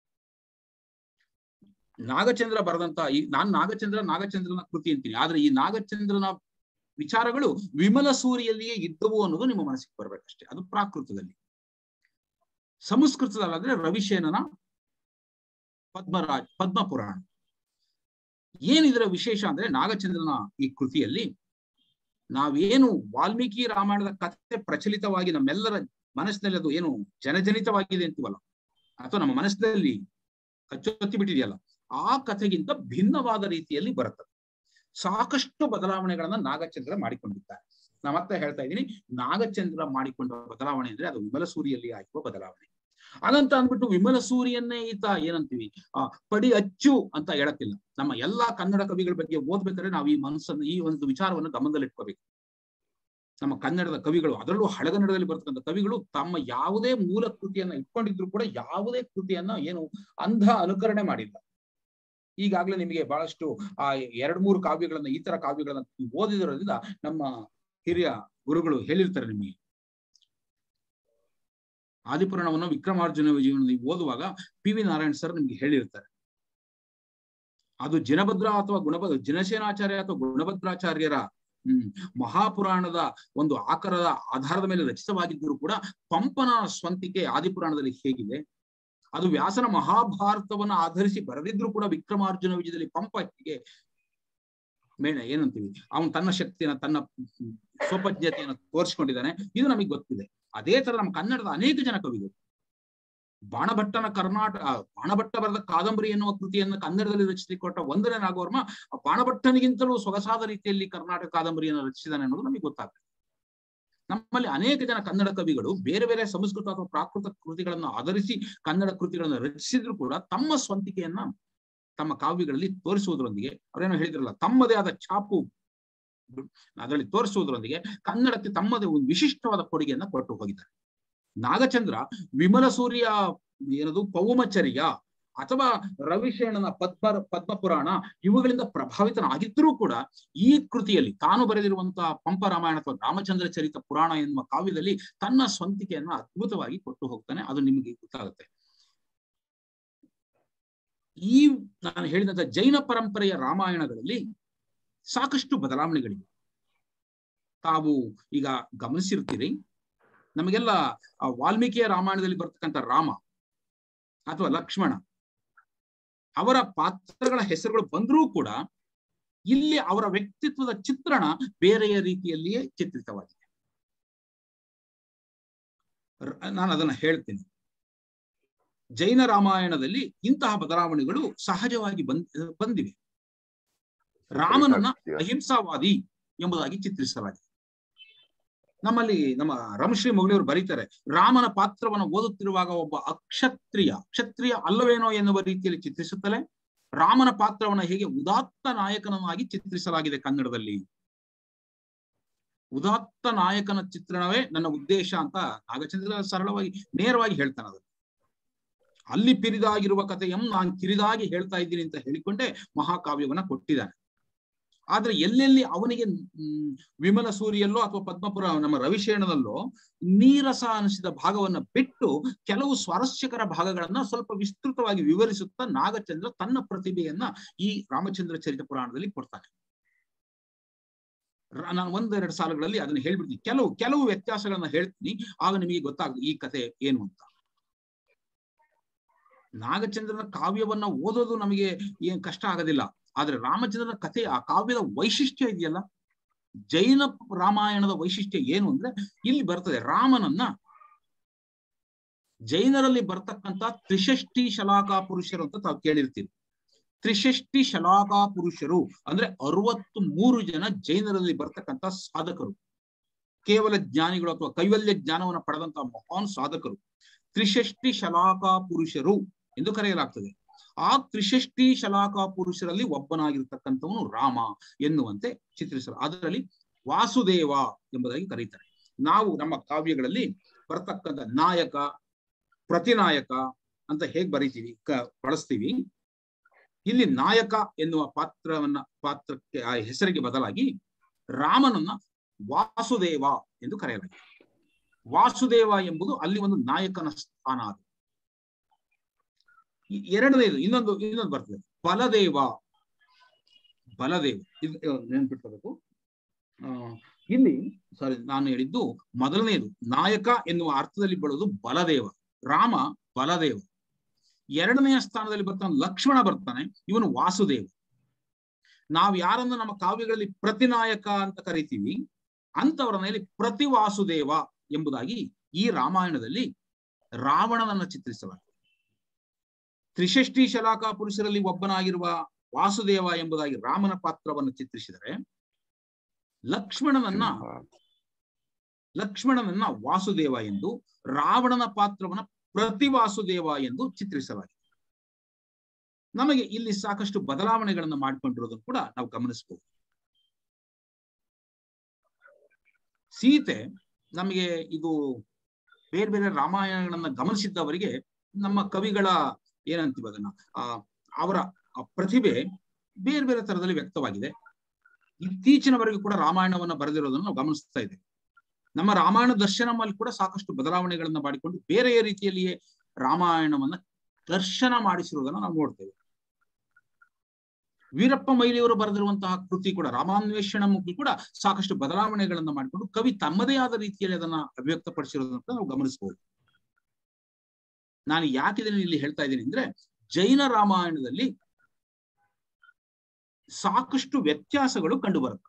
[SPEAKER 1] ನಾಗಚಂದ್ರ ಬರೆದಂತ ಈ ನಾನ್ ನಾಗಚಂದ್ರ ನಾಗಚಂದ್ರನ ಕೃತಿ ಅಂತೀನಿ ಆದ್ರೆ ಈ ನಾಗಚಂದ್ರನ ವಿಚಾರಗಳು ವಿಮಲ ಸೂರಿಯಲ್ಲಿಯೇ ಇದ್ದವು ಅನ್ನೋದು ನಿಮ್ಮ ಮನಸ್ಸಿಗೆ ಬರ್ಬೇಕಷ್ಟೇ ಅದು ಪ್ರಾಕೃತದಲ್ಲಿ ಸಂಸ್ಕೃತದಲ್ಲಾದ್ರೆ ರವಿಶೇನನ ಪದ್ಮರಾಜ್ ಪದ್ಮ ಪುರಾಣ ಏನಿದರ ವಿಶೇಷ ಅಂದ್ರೆ ನಾಗಚಂದ್ರನ ಈ ಕೃತಿಯಲ್ಲಿ ನಾವೇನು ವಾಲ್ಮೀಕಿ ರಾಮಾಯಣದ ಕಥೆ ಪ್ರಚಲಿತವಾಗಿ ನಮ್ಮೆಲ್ಲರ ಮನಸ್ಸಿನಲ್ಲಿ ಅದು ಏನು ಜನಜನಿತವಾಗಿದೆ ಅಂತೀವಲ್ಲ ಅಥವಾ ನಮ್ಮ ಮನಸ್ಸಿನಲ್ಲಿ ಕಚ್ಚೊತ್ತಿ ಬಿಟ್ಟಿದೆಯಲ್ಲ ಆ ಕಥೆಗಿಂತ ಭಿನ್ನವಾದ ರೀತಿಯಲ್ಲಿ ಬರುತ್ತದೆ ಸಾಕಷ್ಟು ಬದಲಾವಣೆಗಳನ್ನ ನಾಗಚಂದ್ರ ಮಾಡಿಕೊಂಡಿದ್ದಾರೆ ನಾ ಮತ್ತೆ ಹೇಳ್ತಾ ಇದ್ದೀನಿ ನಾಗಚಂದ್ರ ಮಾಡಿಕೊಂಡ ಬದಲಾವಣೆ ಅಂದ್ರೆ ಅದು ವಿಮಲ ಸೂರಿಯಲ್ಲಿ ಆಗಿರುವ ಬದಲಾವಣೆ ಅದಂತ ಅಂದ್ಬಿಟ್ಟು ವಿಮಲ ಸೂರಿಯನ್ನೇ ಈತ ಏನಂತೀವಿ ಆ ಪಡಿ ಅಚ್ಚು ಅಂತ ಹೇಳಕ್ಕಿಲ್ಲ ನಮ್ಮ ಎಲ್ಲಾ ಕನ್ನಡ ಕವಿಗಳ ಬಗ್ಗೆ ಓದ್ಬೇಕಾದ್ರೆ ನಾವು ಈ ಮನಸ್ಸನ್ನು ಈ ಒಂದು ವಿಚಾರವನ್ನು ಗಮನದಲ್ಲಿ ಇಟ್ಕೋಬೇಕು ನಮ್ಮ ಕನ್ನಡದ ಕವಿಗಳು ಅದರಲ್ಲೂ ಹಳೆಗನ್ನಡದಲ್ಲಿ ಬರ್ತಕ್ಕಂಥ ಕವಿಗಳು ತಮ್ಮ ಯಾವುದೇ ಮೂಲ ಕೃತಿಯನ್ನ ಇಟ್ಕೊಂಡಿದ್ರು ಕೂಡ ಯಾವುದೇ ಕೃತಿಯನ್ನ ಏನು ಅಂಧ ಅನುಕರಣೆ ಮಾಡಿಲ್ಲ ಈಗಾಗಲೇ ನಿಮಗೆ ಬಹಳಷ್ಟು ಆ ಎರಡ್ ಮೂರು ಕಾವ್ಯಗಳನ್ನ ಈ ತರ ಕಾವ್ಯಗಳನ್ನ ಓದಿದ್ರಿಂದ ನಮ್ಮ ಹಿರಿಯ ಗುರುಗಳು ಹೇಳಿರ್ತಾರೆ ನಿಮಗೆ ಆದಿಪುರಾಣವನ್ನು ವಿಕ್ರಮಾರ್ಜುನ ವಿಜಯವನ್ನು ನೀವು ಓದುವಾಗ ಪಿ ವಿ ನಾರಾಯಣ್ ಸರ್ ನಿಮ್ಗೆ ಹೇಳಿರ್ತಾರೆ ಅದು ಜಿನಭದ್ರ ಅಥವಾ ಗುಣಭದ್ರ ಜಿನಸೇನಾಚಾರ್ಯ ಅಥವಾ ಗುಣಭದ್ರಾಚಾರ್ಯರ ಹ್ಮ್ ಮಹಾಪುರಾಣದ ಒಂದು ಆಕಾರದ ಆಧಾರದ ಮೇಲೆ ರಚಿತವಾಗಿದ್ದರೂ ಕೂಡ ಪಂಪನ ಸ್ವಂತಿಕೆ ಆದಿಪುರಾಣದಲ್ಲಿ ಹೇಗಿದೆ ಅದು ವ್ಯಾಸನ ಮಹಾಭಾರತವನ್ನ ಆಧರಿಸಿ ಬರೆದಿದ್ರು ಕೂಡ ವಿಕ್ರಮಾರ್ಜುನ ವಿಜಯದಲ್ಲಿ ಪಂಪ ಹೀಗೆ ಮೇಣ ಏನಂತೀವಿ ಅವನು ತನ್ನ ಶಕ್ತಿಯನ್ನ ತನ್ನ ಸ್ವಪಜ್ಞತೆಯನ್ನು ತೋರಿಸ್ಕೊಂಡಿದ್ದಾನೆ ಇದು ನಮಗೆ ಗೊತ್ತಿದೆ ಅದೇ ತರ ನಮ್ಮ ಕನ್ನಡದ ಅನೇಕ ಜನ ಕವಿಗಳು ಬಾಣಭಟ್ಟನ ಕರ್ನಾಟಕ ಆ, ಬಾಣಭಟ್ಟ ಬರೆದ ಕಾದಂಬರಿ ಎನ್ನುವ ಕೃತಿಯನ್ನು ಕನ್ನಡದಲ್ಲಿ ರಚಿಸಿಕೊಟ್ಟ ಒಂದನೇ ನಾಗವರ್ಮ ಆ ಬಾಣಭಟ್ಟನಿಗಿಂತಲೂ ಸೊಗಸಾದ ರೀತಿಯಲ್ಲಿ ಕರ್ನಾಟಕ ಕಾದಂಬರಿಯನ್ನು ರಚಿಸಿದಾನೆ ಅನ್ನೋದು ನಮಗೆ ಗೊತ್ತಾಗ್ತದೆ ನಮ್ಮಲ್ಲಿ ಅನೇಕ ಜನ ಕನ್ನಡ ಕವಿಗಳು ಬೇರೆ ಬೇರೆ ಸಂಸ್ಕೃತ ಅಥವಾ ಪ್ರಾಕೃತ ಕೃತಿಗಳನ್ನು ಆಧರಿಸಿ ಕನ್ನಡ ಕೃತಿಗಳನ್ನು ರಚಿಸಿದ್ರು ಕೂಡ ತಮ್ಮ ಸ್ವಂತಿಕೆಯನ್ನ ತಮ್ಮ ಕಾವ್ಯಗಳಲ್ಲಿ ತೋರಿಸುವುದರೊಂದಿಗೆ ಅವರೇನೋ ಹೇಳಿದ್ರಲ್ಲ ತಮ್ಮದೇ ಆದ ಛಾಪು ಅದರಲ್ಲಿ ತೋರಿಸುವುದರೊಂದಿಗೆ ಕನ್ನಡಕ್ಕೆ ತಮ್ಮದೇ ಒಂದು ವಿಶಿಷ್ಟವಾದ ಕೊಡುಗೆಯನ್ನ ಕೊಟ್ಟು ಹೋಗಿದ್ದಾರೆ ನಾಗಚಂದ್ರ ವಿಮಲ ಸೂರ್ಯ ಏನದು ಪೌಮಚರ್ಯ ಅಥವಾ ರವಿಶೇಣನ ಪದ್ಮ ಪದ್ಮಪುರಾಣ ಇವುಗಳಿಂದ ಪ್ರಭಾವಿತನಾಗಿದ್ದರೂ ಕೂಡ ಈ ಕೃತಿಯಲ್ಲಿ ತಾನು ಬರೆದಿರುವಂತಹ ಪಂಪ ರಾಮಾಯಣ ಅಥವಾ ರಾಮಚಂದ್ರ ಚರಿತ ಪುರಾಣ ಎನ್ನುವ ಕಾವ್ಯದಲ್ಲಿ ತನ್ನ ಸ್ವಂತಿಕೆಯನ್ನ ಅದ್ಭುತವಾಗಿ ಕೊಟ್ಟು ಹೋಗ್ತಾನೆ ಅದು ನಿಮಗೆ ಗೊತ್ತಾಗುತ್ತೆ ಈ ನಾನು ಹೇಳಿದಂತ ಜೈನ ಪರಂಪರೆಯ ರಾಮಾಯಣಗಳಲ್ಲಿ ಸಾಕಷ್ಟು ಬದಲಾವಣೆಗಳಿವೆ ತಾವು ಈಗ ಗಮನಿಸಿರ್ತೀರಿ ನಮಗೆಲ್ಲ ಆ ವಾಲ್ಮೀಕಿಯ ರಾಮಾಯಣದಲ್ಲಿ ಬರ್ತಕ್ಕಂಥ ರಾಮ ಅಥವಾ ಲಕ್ಷ್ಮಣ ಅವರ ಪಾತ್ರಗಳ ಹೆಸರುಗಳು ಬಂದರೂ ಕೂಡ ಇಲ್ಲಿ ಅವರ ವ್ಯಕ್ತಿತ್ವದ ಚಿತ್ರಣ ಬೇರೆಯ ರೀತಿಯಲ್ಲಿಯೇ ಚಿತ್ರಿತವಾಗಿದೆ ರ- ನಾನು ಅದನ್ನ ಹೇಳ್ತೀನಿ ಜೈನ ರಾಮಾಯಣದಲ್ಲಿ ಇಂತಹ ಬದಲಾವಣೆಗಳು ಸಹಜವಾಗಿ ಬಂದ್ ಬಂದಿವೆ ರಾಮನನ್ನ ಅಹಿಂಸಾವಾದಿ ಎಂಬುದಾಗಿ ಚಿತ್ರಿಸಲಾಗಿದೆ ನಮ್ಮಲ್ಲಿ ನಮ್ಮ ರಮಶ್ರೀ ಮೊಗಲಿಯವರು ಬರೀತಾರೆ ರಾಮನ ಪಾತ್ರವನ್ನು ಓದುತ್ತಿರುವಾಗ ಒಬ್ಬ ಅಕ್ಷತ್ರಿಯ ಕ್ಷತ್ರಿಯ ಅಲ್ಲವೇನೋ ಎನ್ನುವ ರೀತಿಯಲ್ಲಿ ಚಿತ್ರಿಸುತ್ತಲೇ ರಾಮನ ಪಾತ್ರವನ್ನು ಹೇಗೆ ಉದಾತ್ತ ನಾಯಕನನ್ನಾಗಿ ಚಿತ್ರಿಸಲಾಗಿದೆ ಕನ್ನಡದಲ್ಲಿ ಉದಾತ್ತ ನಾಯಕನ ಚಿತ್ರಣವೇ ನನ್ನ ಉದ್ದೇಶ ಅಂತ ನಾಗಚಂದ್ರ ಸರಳವಾಗಿ ನೇರವಾಗಿ ಹೇಳ್ತಾನೆ ಅದನ್ನು ಅಲ್ಲಿ ಪಿರಿದಾಗಿರುವ ಕಥೆಯಂ ನಾನು ಕಿರಿದಾಗಿ ಹೇಳ್ತಾ ಇದ್ದೀನಿ ಅಂತ ಹೇಳಿಕೊಂಡೇ ಮಹಾಕಾವ್ಯವನ್ನ ಕೊಟ್ಟಿದ್ದಾನೆ ಆದ್ರೆ ಎಲ್ಲೆಲ್ಲಿ ಅವನಿಗೆ ಹ್ಮ್, ವಿಮಲ ಸೂರಿಯಲ್ಲೋ ಅಥವಾ ಪದ್ಮಪುರ ನಮ್ಮ ರವಿಶೇಣದಲ್ಲೋ ನೀರಸ ಅನಿಸಿದ ಭಾಗವನ್ನ ಬಿಟ್ಟು ಕೆಲವು ಸ್ವಾರಸ್ಯಕರ ಭಾಗಗಳನ್ನ ಸ್ವಲ್ಪ ವಿಸ್ತೃತವಾಗಿ ವಿವರಿಸುತ್ತಾ ನಾಗಚಂದ್ರ ತನ್ನ ಪ್ರತಿಭೆಯನ್ನ ಈ ರಾಮಚಂದ್ರ ಚರಿತ ಪುರಾಣದಲ್ಲಿ ಕೊಡ್ತಾನೆ ರ- ನಾನು ಒಂದೆರಡು ಸಾಲುಗಳಲ್ಲಿ ಅದನ್ನ ಹೇಳ್ಬಿಡ್ತೀನಿ ಕೆಲವು ಕೆಲವು ವ್ಯತ್ಯಾಸಗಳನ್ನ ಹೇಳ್ತೀನಿ ಆಗ ನಿಮಗೆ ಗೊತ್ತಾಗುತ್ತೆ ಈ ಕತೆ ಏನು ಅಂತ ನಾಗಚಂದ್ರನ ಕಾವ್ಯವನ್ನ ಓದೋದು ನಮಗೆ ಏನ್ ಕಷ್ಟ ಆಗೋದಿಲ್ಲ ಆದ್ರೆ ರಾಮಚಂದ್ರನ ಕಥೆ ಆ ಕಾವ್ಯದ ವೈಶಿಷ್ಟ್ಯ ಇದೆಯಲ್ಲ ಜೈನ ರಾಮಾಯಣದ ವೈಶಿಷ್ಟ್ಯ ಏನು ಅಂದ್ರೆ ಇಲ್ಲಿ ಬರ್ತದೆ ರಾಮನನ್ನ ಜೈನರಲ್ಲಿ ಬರ್ತಕ್ಕಂತ ತ್ರಿಷಷ್ಟಿ ಶಲಾಕಾ ಪುರುಷರು ಅಂತ ತಾವು ಕೇಳಿರ್ತೀರಿ ತ್ರಿಷಷ್ಟಿ ಶಲಾಕಾ ಪುರುಷರು ಅಂದ್ರೆ ಅರವತ್ತು ಮೂರು ಜನ ಜೈನರಲ್ಲಿ ಬರ್ತಕ್ಕಂತ ಸಾಧಕರು ಕೇವಲ ಜ್ಞಾನಿಗಳು ಅಥವಾ ಕೈವಲ್ಯ ಜ್ಞಾನವನ್ನು ಪಡೆದಂತ ಮಹಾನ್ ಸಾಧಕರು ತ್ರಿಷಷ್ಟಿ ಶಲಾಕಾ ಪುರುಷರು ಎಂದು ಕರೆಯಲಾಗ್ತದೆ ಆ ತ್ರಿಷಷ್ಟಿ ಶಲಾಕಾ ಪುರುಷರಲ್ಲಿ ಒಬ್ಬನಾಗಿರ್ತಕ್ಕಂಥವನು ರಾಮ ಎನ್ನುವಂತೆ ಚಿತ್ರಿಸಲು ಅದರಲ್ಲಿ ವಾಸುದೇವ ಎಂಬುದಾಗಿ ಕರೀತಾರೆ ನಾವು ನಮ್ಮ ಕಾವ್ಯಗಳಲ್ಲಿ ಬರ್ತಕ್ಕಂಥ ನಾಯಕ ಪ್ರತಿನಾಯಕ ಅಂತ ಹೇಗ್ ಬರೀತೀವಿ ಕ ಬಳಸ್ತೀವಿ ಇಲ್ಲಿ ನಾಯಕ ಎನ್ನುವ ಪಾತ್ರವನ್ನ ಪಾತ್ರಕ್ಕೆ ಆ ಹೆಸರಿಗೆ ಬದಲಾಗಿ ರಾಮನನ್ನ ವಾಸುದೇವ ಎಂದು ಕರೆಯಲಾಗಿದೆ ವಾಸುದೇವ ಎಂಬುದು ಅಲ್ಲಿ ಒಂದು ನಾಯಕನ ಸ್ಥಾನ ಅದು ಈ ಎರಡನೇದು ಇನ್ನೊಂದು ಇನ್ನೊಂದು ಬರ್ತದೆ ಬಲದೇವ ಬಲದೇವ ಇದು ನೆನ್ಪಿಟ್ಕೋಬೇಕು ಆ ಇಲ್ಲಿ ಸಾರಿ ನಾನು ಹೇಳಿದ್ದು ಮೊದಲನೇದು ನಾಯಕ ಎನ್ನುವ ಅರ್ಥದಲ್ಲಿ ಬರೋದು ಬಲದೇವ ರಾಮ ಬಲದೇವ ಎರಡನೆಯ ಸ್ಥಾನದಲ್ಲಿ ಬರ್ತಾನೆ ಲಕ್ಷ್ಮಣ ಬರ್ತಾನೆ ಇವನು ವಾಸುದೇವ ನಾವು ಯಾರನ್ನು ನಮ್ಮ ಕಾವ್ಯಗಳಲ್ಲಿ ಪ್ರತಿನಾಯಕ ಅಂತ ಕರಿತೀವಿ ಅಂತವರ ಮೇಲೆ ಪ್ರತಿ ವಾಸುದೇವ ಎಂಬುದಾಗಿ ಈ ರಾಮಾಯಣದಲ್ಲಿ ರಾವಣನನ್ನ ಚಿತ್ರಿಸಲಾಗಿದೆ ತ್ರಿಷಷ್ಟಿ ಶಲಾಕಾ ಪುರುಷರಲ್ಲಿ ಒಬ್ಬನಾಗಿರುವ ವಾಸುದೇವ ಎಂಬುದಾಗಿ ರಾಮನ ಪಾತ್ರವನ್ನು ಚಿತ್ರಿಸಿದರೆ ಲಕ್ಷ್ಮಣನನ್ನ ಲಕ್ಷ್ಮಣನನ್ನ ವಾಸುದೇವ ಎಂದು ರಾವಣನ ಪಾತ್ರವನ್ನ ಪ್ರತಿ ವಾಸುದೇವ ಎಂದು ಚಿತ್ರಿಸಲಾಗಿದೆ ನಮಗೆ ಇಲ್ಲಿ ಸಾಕಷ್ಟು ಬದಲಾವಣೆಗಳನ್ನು ಮಾಡಿಕೊಂಡಿರೋದನ್ನು ಕೂಡ ನಾವು ಗಮನಿಸಬಹುದು ಸೀತೆ ನಮಗೆ ಇದು ಬೇರೆ ಬೇರೆ ರಾಮಾಯಣಗಳನ್ನ ಗಮನಿಸಿದ್ದವರಿಗೆ ನಮ್ಮ ಕವಿಗಳ ಏನಂತೀವಿ ಅದನ್ನ ಆ ಅವರ ಆ ಪ್ರತಿಭೆ ಬೇರೆ ಬೇರೆ ತರದಲ್ಲಿ ವ್ಯಕ್ತವಾಗಿದೆ ಇತ್ತೀಚಿನವರೆಗೂ ಕೂಡ ರಾಮಾಯಣವನ್ನ ಬರೆದಿರೋದನ್ನು ನಾವು ಗಮನಿಸ್ತಾ ಇದ್ದೇವೆ ನಮ್ಮ ರಾಮಾಯಣ ದರ್ಶನಮಲ್ಲಿ ಕೂಡ ಸಾಕಷ್ಟು ಬದಲಾವಣೆಗಳನ್ನ ಮಾಡಿಕೊಂಡು ಬೇರೆಯ ರೀತಿಯಲ್ಲಿಯೇ ರಾಮಾಯಣವನ್ನ ದರ್ಶನ ಮಾಡಿಸಿರುವುದನ್ನು ನಾವು ನೋಡ್ತೇವೆ ವೀರಪ್ಪ ಮೊಯ್ಲಿಯವರು ಬರೆದಿರುವಂತಹ ಕೃತಿ ಕೂಡ ರಾಮಾನ್ವೇಷಣ ಕೂಡ ಸಾಕಷ್ಟು ಬದಲಾವಣೆಗಳನ್ನ ಮಾಡಿಕೊಂಡು ಕವಿ ತಮ್ಮದೇ ಆದ ರೀತಿಯಲ್ಲಿ ಅದನ್ನ ಅಭಿವ್ಯಕ್ತಪಡಿಸಿರೋದನ್ನ ಕೂಡ ನಾವು ಗಮನಿಸಬಹುದು ನಾನು ಯಾಕೆ ಇದನ್ನ ಇಲ್ಲಿ ಹೇಳ್ತಾ ಇದ್ದೀನಿ ಅಂದ್ರೆ ಜೈನ ರಾಮಾಯಣದಲ್ಲಿ ಸಾಕಷ್ಟು ವ್ಯತ್ಯಾಸಗಳು ಕಂಡು ಬರುತ್ತೆ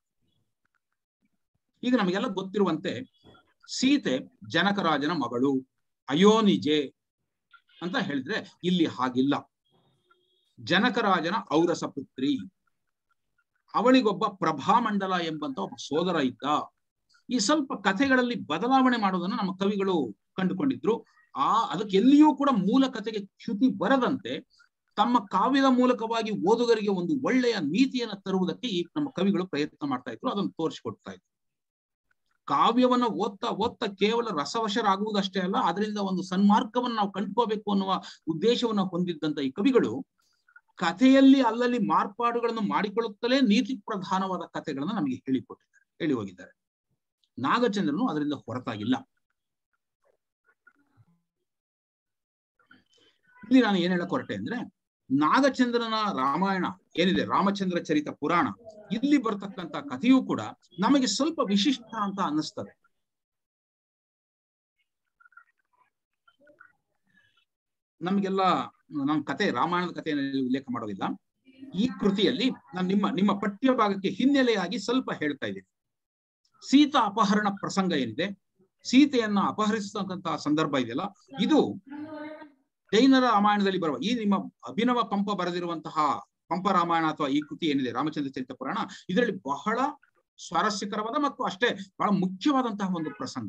[SPEAKER 1] ಈಗ ನಮಗೆಲ್ಲ ಗೊತ್ತಿರುವಂತೆ ಸೀತೆ ಜನಕರಾಜನ ಮಗಳು ಅಯೋನಿಜೆ ಅಂತ ಹೇಳಿದ್ರೆ ಇಲ್ಲಿ ಹಾಗಿಲ್ಲ ಜನಕರಾಜನ ಔರಸ ಪುತ್ರಿ ಅವಳಿಗೊಬ್ಬ ಪ್ರಭಾಮಂಡಲ ಎಂಬಂತ ಒಬ್ಬ ಸೋದರ ಇದ್ದ ಈ ಸ್ವಲ್ಪ ಕಥೆಗಳಲ್ಲಿ ಬದಲಾವಣೆ ಮಾಡೋದನ್ನ ನಮ್ಮ ಕವಿಗಳು ಕಂಡುಕೊಂಡಿದ್ರು ಆ ಅದಕ್ಕೆ ಎಲ್ಲಿಯೂ ಕೂಡ ಮೂಲ ಕಥೆಗೆ ಚ್ಯುತಿ ಬರದಂತೆ ತಮ್ಮ ಕಾವ್ಯದ ಮೂಲಕವಾಗಿ ಓದುಗರಿಗೆ ಒಂದು ಒಳ್ಳೆಯ ನೀತಿಯನ್ನ ತರುವುದಕ್ಕೆ ಈ ನಮ್ಮ ಕವಿಗಳು ಪ್ರಯತ್ನ ಮಾಡ್ತಾ ಇದ್ರು ಅದನ್ನು ತೋರಿಸಿಕೊಡ್ತಾ ಇದ್ರು ಕಾವ್ಯವನ್ನ ಓದ್ತಾ ಓದ್ತಾ ಕೇವಲ ರಸವಶರಾಗುವುದಷ್ಟೇ ಅಲ್ಲ ಅದರಿಂದ ಒಂದು ಸನ್ಮಾರ್ಗವನ್ನು ನಾವು ಕಂಡುಕೋಬೇಕು ಅನ್ನುವ ಉದ್ದೇಶವನ್ನ ಹೊಂದಿದ್ದಂತ ಈ ಕವಿಗಳು ಕಥೆಯಲ್ಲಿ ಅಲ್ಲಲ್ಲಿ ಮಾರ್ಪಾಡುಗಳನ್ನು ಮಾಡಿಕೊಳ್ಳುತ್ತಲೇ ನೀತಿ ಪ್ರಧಾನವಾದ ಕಥೆಗಳನ್ನ ನಮಗೆ ಹೇಳಿಕೊಟ್ಟಿದ್ದಾರೆ ಹೇಳಿ ಹೋಗಿದ್ದಾರೆ ನಾಗಚಂದ್ರನು ಅದರಿಂದ ಹೊರತಾಗಿಲ್ಲ ಇಲ್ಲಿ ನಾನು ಏನ್ ಹೇಳಕ್ ಹೊರಟೆ ಅಂದ್ರೆ ನಾಗಚಂದ್ರನ ರಾಮಾಯಣ ಏನಿದೆ ರಾಮಚಂದ್ರ ಚರಿತ ಪುರಾಣ ಇಲ್ಲಿ ಬರ್ತಕ್ಕಂತ ಕಥೆಯೂ ಕೂಡ ನಮಗೆ ಸ್ವಲ್ಪ ವಿಶಿಷ್ಟ ಅಂತ ಅನ್ನಿಸ್ತದೆ ನಮ್ಗೆಲ್ಲ ನಾನು ಕತೆ ರಾಮಾಯಣದ ಕಥೆಯನ್ನು ಉಲ್ಲೇಖ ಮಾಡೋದಿಲ್ಲ ಈ ಕೃತಿಯಲ್ಲಿ ನಾನು ನಿಮ್ಮ ನಿಮ್ಮ ಪಠ್ಯ ಭಾಗಕ್ಕೆ ಹಿನ್ನೆಲೆಯಾಗಿ ಸ್ವಲ್ಪ ಹೇಳ್ತಾ ಇದ್ದೀನಿ ಸೀತಾ ಅಪಹರಣ ಪ್ರಸಂಗ ಏನಿದೆ ಸೀತೆಯನ್ನ ಅಪಹರಿಸತಕ್ಕಂತಹ ಸಂದರ್ಭ ಇದೆಯಲ್ಲ ಇದು ಜೈನರ ರಾಮಾಯಣದಲ್ಲಿ ಬರುವ ಈ ನಿಮ್ಮ ಅಭಿನವ ಪಂಪ ಬರೆದಿರುವಂತಹ ಪಂಪ ರಾಮಾಯಣ ಅಥವಾ ಈ ಕೃತಿ ಏನಿದೆ ರಾಮಚಂದ್ರ ಚರಿತ ಪುರಾಣ ಇದರಲ್ಲಿ ಬಹಳ ಸ್ವಾರಸ್ಯಕರವಾದ ಮತ್ತು ಅಷ್ಟೇ ಬಹಳ ಮುಖ್ಯವಾದಂತಹ ಒಂದು ಪ್ರಸಂಗ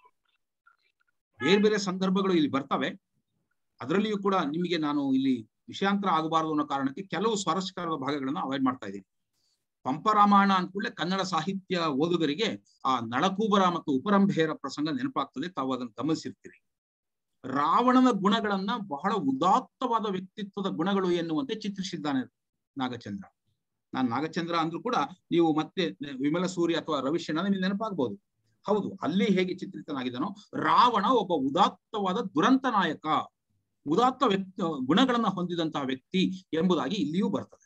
[SPEAKER 1] ಬೇರೆ ಬೇರೆ ಸಂದರ್ಭಗಳು ಇಲ್ಲಿ ಬರ್ತವೆ ಅದರಲ್ಲಿಯೂ ಕೂಡ ನಿಮಗೆ ನಾನು ಇಲ್ಲಿ ವಿಷಯಾಂತರ ಆಗಬಾರದು ಅನ್ನೋ ಕಾರಣಕ್ಕೆ ಕೆಲವು ಸ್ವಾರಸ್ಯಕರದ ಭಾಗಗಳನ್ನ ಅವಾಯ್ಡ್ ಮಾಡ್ತಾ ಇದ್ದೀನಿ ಪಂಪ ರಾಮಾಯಣ ಅಂದ್ಕೂಡಲೇ ಕನ್ನಡ ಸಾಹಿತ್ಯ ಓದುಗರಿಗೆ ಆ ನಳಕೂಬರ ಮತ್ತು ಉಪರಂಭೆಯರ ಪ್ರಸಂಗ ನೆನಪಾಗ್ತದೆ ತಾವು ಅದನ್ನು ಗಮನಿಸಿರ್ತೀರಿ ರಾವಣನ ಗುಣಗಳನ್ನ ಬಹಳ ಉದಾತ್ತವಾದ ವ್ಯಕ್ತಿತ್ವದ ಗುಣಗಳು ಎನ್ನುವಂತೆ ಚಿತ್ರಿಸಿದ್ದಾನೆ ನಾಗಚಂದ್ರ ನಾನು ನಾಗಚಂದ್ರ ಅಂದ್ರೂ ಕೂಡ ನೀವು ಮತ್ತೆ ವಿಮಲ ಸೂರ್ಯ ಅಥವಾ ರವಿಶಣ್ಣ ನಿಮಗೆ ನೆನಪಾಗಬಹುದು ಹೌದು ಅಲ್ಲಿ ಹೇಗೆ ಚಿತ್ರಿತನಾಗಿದ್ದಾನೋ ರಾವಣ ಒಬ್ಬ ಉದಾತ್ತವಾದ ದುರಂತ ನಾಯಕ ಉದಾತ್ತ ವ್ಯಕ್ತಿ ಗುಣಗಳನ್ನ ಹೊಂದಿದಂತಹ ವ್ಯಕ್ತಿ ಎಂಬುದಾಗಿ ಇಲ್ಲಿಯೂ ಬರ್ತದೆ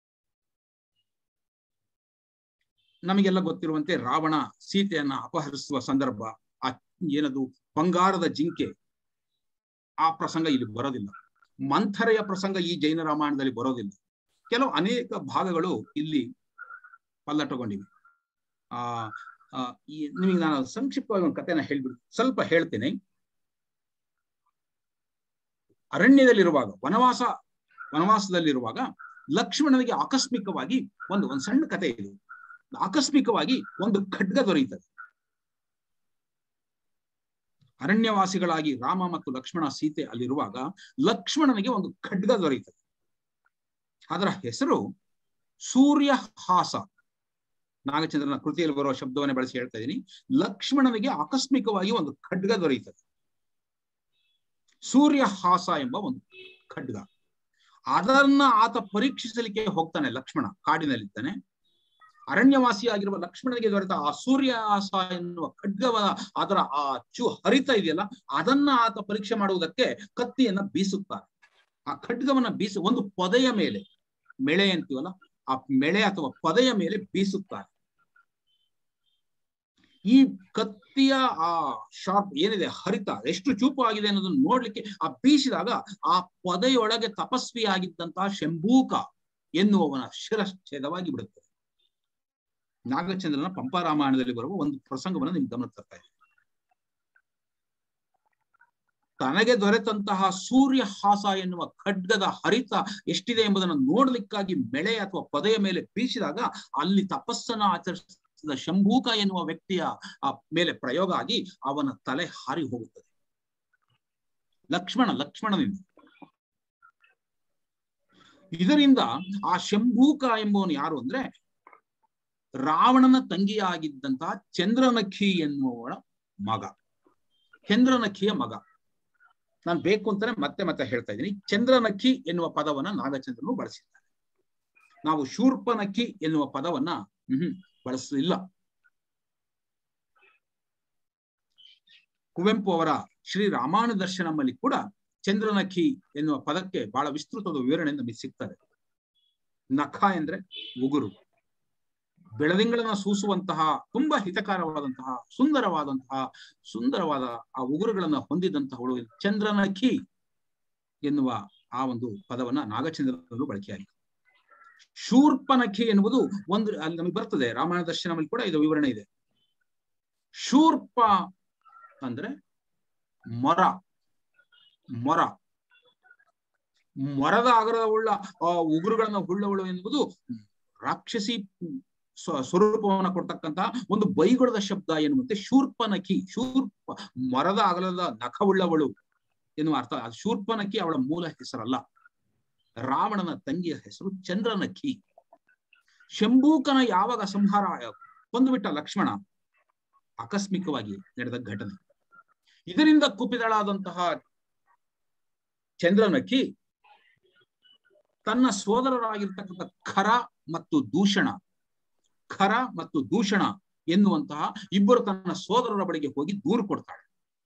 [SPEAKER 1] ನಮಗೆಲ್ಲ ಗೊತ್ತಿರುವಂತೆ ರಾವಣ ಸೀತೆಯನ್ನ ಅಪಹರಿಸುವ ಸಂದರ್ಭ ಆ ಏನದು ಬಂಗಾರದ ಜಿಂಕೆ ಆ ಪ್ರಸಂಗ ಇಲ್ಲಿ ಬರೋದಿಲ್ಲ ಮಂಥರೆಯ ಪ್ರಸಂಗ ಈ ಜೈನ ರಾಮಾಯಣದಲ್ಲಿ ಬರೋದಿಲ್ಲ ಕೆಲವು ಅನೇಕ ಭಾಗಗಳು ಇಲ್ಲಿ ಪಲ್ಲಟಗೊಂಡಿವೆ ಆ ಈ ನಿಮಗೆ ನಾನು ಸಂಕ್ಷಿಪ್ತವಾಗಿ ಒಂದು ಕಥೆನ ಹೇಳ್ಬಿಡು ಸ್ವಲ್ಪ ಹೇಳ್ತೇನೆ ಅರಣ್ಯದಲ್ಲಿರುವಾಗ ವನವಾಸ ವನವಾಸದಲ್ಲಿರುವಾಗ ಲಕ್ಷ್ಮಣನಿಗೆ ಆಕಸ್ಮಿಕವಾಗಿ ಒಂದು ಒಂದು ಸಣ್ಣ ಕಥೆ ಇದೆ ಆಕಸ್ಮಿಕವಾಗಿ ಒಂದು ಖಡ್ಗ ದೊರೆಯುತ್ತದೆ ಅರಣ್ಯವಾಸಿಗಳಾಗಿ ರಾಮ ಮತ್ತು ಲಕ್ಷ್ಮಣ ಸೀತೆ ಅಲ್ಲಿರುವಾಗ ಲಕ್ಷ್ಮಣನಿಗೆ ಒಂದು ಖಡ್ಗ ದೊರೆಯುತ್ತದೆ ಅದರ ಹೆಸರು ಸೂರ್ಯಹಾಸ ನಾಗಚಂದ್ರನ ಕೃತಿಯಲ್ಲಿ ಬರುವ ಶಬ್ದವನ್ನೇ ಬಳಸಿ ಹೇಳ್ತಾ ಇದ್ದೀನಿ ಲಕ್ಷ್ಮಣನಿಗೆ ಆಕಸ್ಮಿಕವಾಗಿ ಒಂದು ಖಡ್ಗ ದೊರೆಯುತ್ತದೆ ಸೂರ್ಯಹಾಸ ಎಂಬ ಒಂದು ಖಡ್ಗ ಅದನ್ನ ಆತ ಪರೀಕ್ಷಿಸಲಿಕ್ಕೆ ಹೋಗ್ತಾನೆ ಲಕ್ಷ್ಮಣ ಕಾಡಿನಲ್ಲಿದ್ದಾನೆ ಅರಣ್ಯವಾಸಿಯಾಗಿರುವ ಲಕ್ಷ್ಮಣನಿಗೆ ದೊರೆತ ಆ ಸೂರ್ಯಹಾಸ ಎನ್ನುವ ಖಡ್ಗವ ಅದರ ಆ ಚು ಹರಿತ ಇದೆಯಲ್ಲ ಅದನ್ನ ಆತ ಪರೀಕ್ಷೆ ಮಾಡುವುದಕ್ಕೆ ಕತ್ತಿಯನ್ನ ಬೀಸುತ್ತಾರೆ ಆ ಖಡ್ಗವನ್ನ ಬೀಸು ಒಂದು ಪೊದೆಯ ಮೇಲೆ ಮೆಳೆ ಅಂತೀವಲ್ಲ ಆ ಮೆಳೆ ಅಥವಾ ಪೊದೆಯ ಮೇಲೆ ಬೀಸುತ್ತಾರೆ ಈ ಕತ್ತಿಯ ಆ ಶಾರ್ಪ್ ಏನಿದೆ ಹರಿತ ಎಷ್ಟು ಚೂಪು ಆಗಿದೆ ಅನ್ನೋದನ್ನ ನೋಡ್ಲಿಕ್ಕೆ ಆ ಬೀಸಿದಾಗ ಆ ಪೊದೆಯೊಳಗೆ ತಪಸ್ವಿಯಾಗಿದ್ದಂತಹ ಶಂಭೂಕ ಎನ್ನುವವನ ಶಿರಚ್ಛೇದವಾಗಿ ಬಿಡುತ್ತದೆ ನಾಗಚಂದ್ರನ ಪಂಪ ರಾಮಾಯಣದಲ್ಲಿ ಬರುವ ಒಂದು ಪ್ರಸಂಗವನ್ನು ನಿಮ್ಗೆ ಗಮನ ತರ್ತಾ ಇದೆ ತನಗೆ ದೊರೆತಂತಹ ಸೂರ್ಯಹಾಸ ಎನ್ನುವ ಖಡ್ಗದ ಹರಿತ ಎಷ್ಟಿದೆ ಎಂಬುದನ್ನು ನೋಡ್ಲಿಕ್ಕಾಗಿ ಬೆಳೆ ಅಥವಾ ಪೊದೆಯ ಮೇಲೆ ಬೀಸಿದಾಗ ಅಲ್ಲಿ ತಪಸ್ಸನ್ನ ಆಚರಿಸಿದ ಶಂಭೂಕ ಎನ್ನುವ ವ್ಯಕ್ತಿಯ ಆ ಮೇಲೆ ಪ್ರಯೋಗ ಆಗಿ ಅವನ ತಲೆ ಹಾರಿ ಹೋಗುತ್ತದೆ ಲಕ್ಷ್ಮಣ ಲಕ್ಷ್ಮಣನಿಂದ ಇದರಿಂದ ಆ ಶಂಭೂಕ ಎಂಬವನು ಯಾರು ಅಂದ್ರೆ ರಾವಣನ ತಂಗಿಯಾಗಿದ್ದಂತಹ ಚಂದ್ರನಖಿ ಎನ್ನುವಳ ಮಗ ಚಂದ್ರನಖಿಯ ಮಗ ನಾನು ಬೇಕು ಅಂತಾನೆ ಮತ್ತೆ ಮತ್ತೆ ಹೇಳ್ತಾ ಇದ್ದೀನಿ ಚಂದ್ರನಖಿ ಎನ್ನುವ ಪದವನ್ನ ನಾಗಚಂದ್ರನು ಬಳಸಿದ್ದಾರೆ ನಾವು ಶೂರ್ಪನಖಿ ಎನ್ನುವ ಪದವನ್ನ ಹ್ಮ್ ಬಳಸಲಿಲ್ಲ ಕುವೆಂಪು ಅವರ ಶ್ರೀ ರಾಮಾಯಣ ದರ್ಶನಮಲ್ಲಿ ಕೂಡ ಚಂದ್ರನಖಿ ಎನ್ನುವ ಪದಕ್ಕೆ ಬಹಳ ವಿಸ್ತೃತವಾದ ವಿವರಣೆ ನಮಗೆ ಸಿಗ್ತದೆ ನಖ ಎಂದ್ರೆ ಉಗುರು ಬೆಳದಿಂಗಳನ್ನ ಸೂಸುವಂತಹ ತುಂಬಾ ಹಿತಕರವಾದಂತಹ ಸುಂದರವಾದಂತಹ ಸುಂದರವಾದ ಆ ಉಗುರುಗಳನ್ನ ಹೊಂದಿದಂತಹವಳು ಚಂದ್ರನಖಿ ಎನ್ನುವ ಆ ಒಂದು ಪದವನ್ನ ನಾಗಚಂದ್ರನಲ್ಲೂ ಬಳಕೆಯಾಗಿದೆ ಶೂರ್ಪನಖಿ ಎನ್ನುವುದು ಒಂದು ಅಲ್ಲಿ ನಮಗೆ ಬರ್ತದೆ ರಾಮಾಯಣ ದರ್ಶನದಲ್ಲಿ ಕೂಡ ಇದು ವಿವರಣೆ ಇದೆ ಶೂರ್ಪ ಅಂದ್ರೆ ಮೊರ ಮೊರ ಮೊರದ ಆಗರವುಳ್ಳ ಆ ಉಗುರುಗಳನ್ನ ಉಳ್ಳವಳು ಎನ್ನುವುದು ರಾಕ್ಷಸಿ ಸ್ವ- ಸ್ವರೂಪವನ್ನ ಕೊಡ್ತಕ್ಕಂತ ಒಂದು ಬೈಗುಳದ ಶಬ್ದ ಎನ್ನುವಂತೆ ಶೂರ್ಪನಖಿ ಶೂರ್ಪ ಮರದ ಅಗಲದ ನಖವುಳ್ಳವಳು ಎನ್ನುವ ಅರ್ಥ ಅದು ಶೂರ್ಪನಖಿ ಅವಳ ಮೂಲ ಹೆಸರಲ್ಲ ರಾವಣನ ತಂಗಿಯ ಹೆಸರು ಚಂದ್ರನಖಿ ಶಂಭೂಕನ ಯಾವಾಗ ಸಂಹಾರ ಕೊಂದುಬಿಟ್ಟ ಲಕ್ಷ್ಮಣ ಆಕಸ್ಮಿಕವಾಗಿ ನಡೆದ ಘಟನೆ ಇದರಿಂದ ಕುಪಿತಳಾದಂತಹ ಚಂದ್ರನಖಿ ತನ್ನ ಸೋದರರಾಗಿರ್ತಕ್ಕಂಥ ಖರ ಮತ್ತು ದೂಷಣ ಖರ ಮತ್ತು ದೂಷಣ ಎನ್ನುವಂತಹ ಇಬ್ಬರು ತನ್ನ ಸೋದರರ ಬಳಿಗೆ ಹೋಗಿ ದೂರು ಕೊಡ್ತಾಳೆ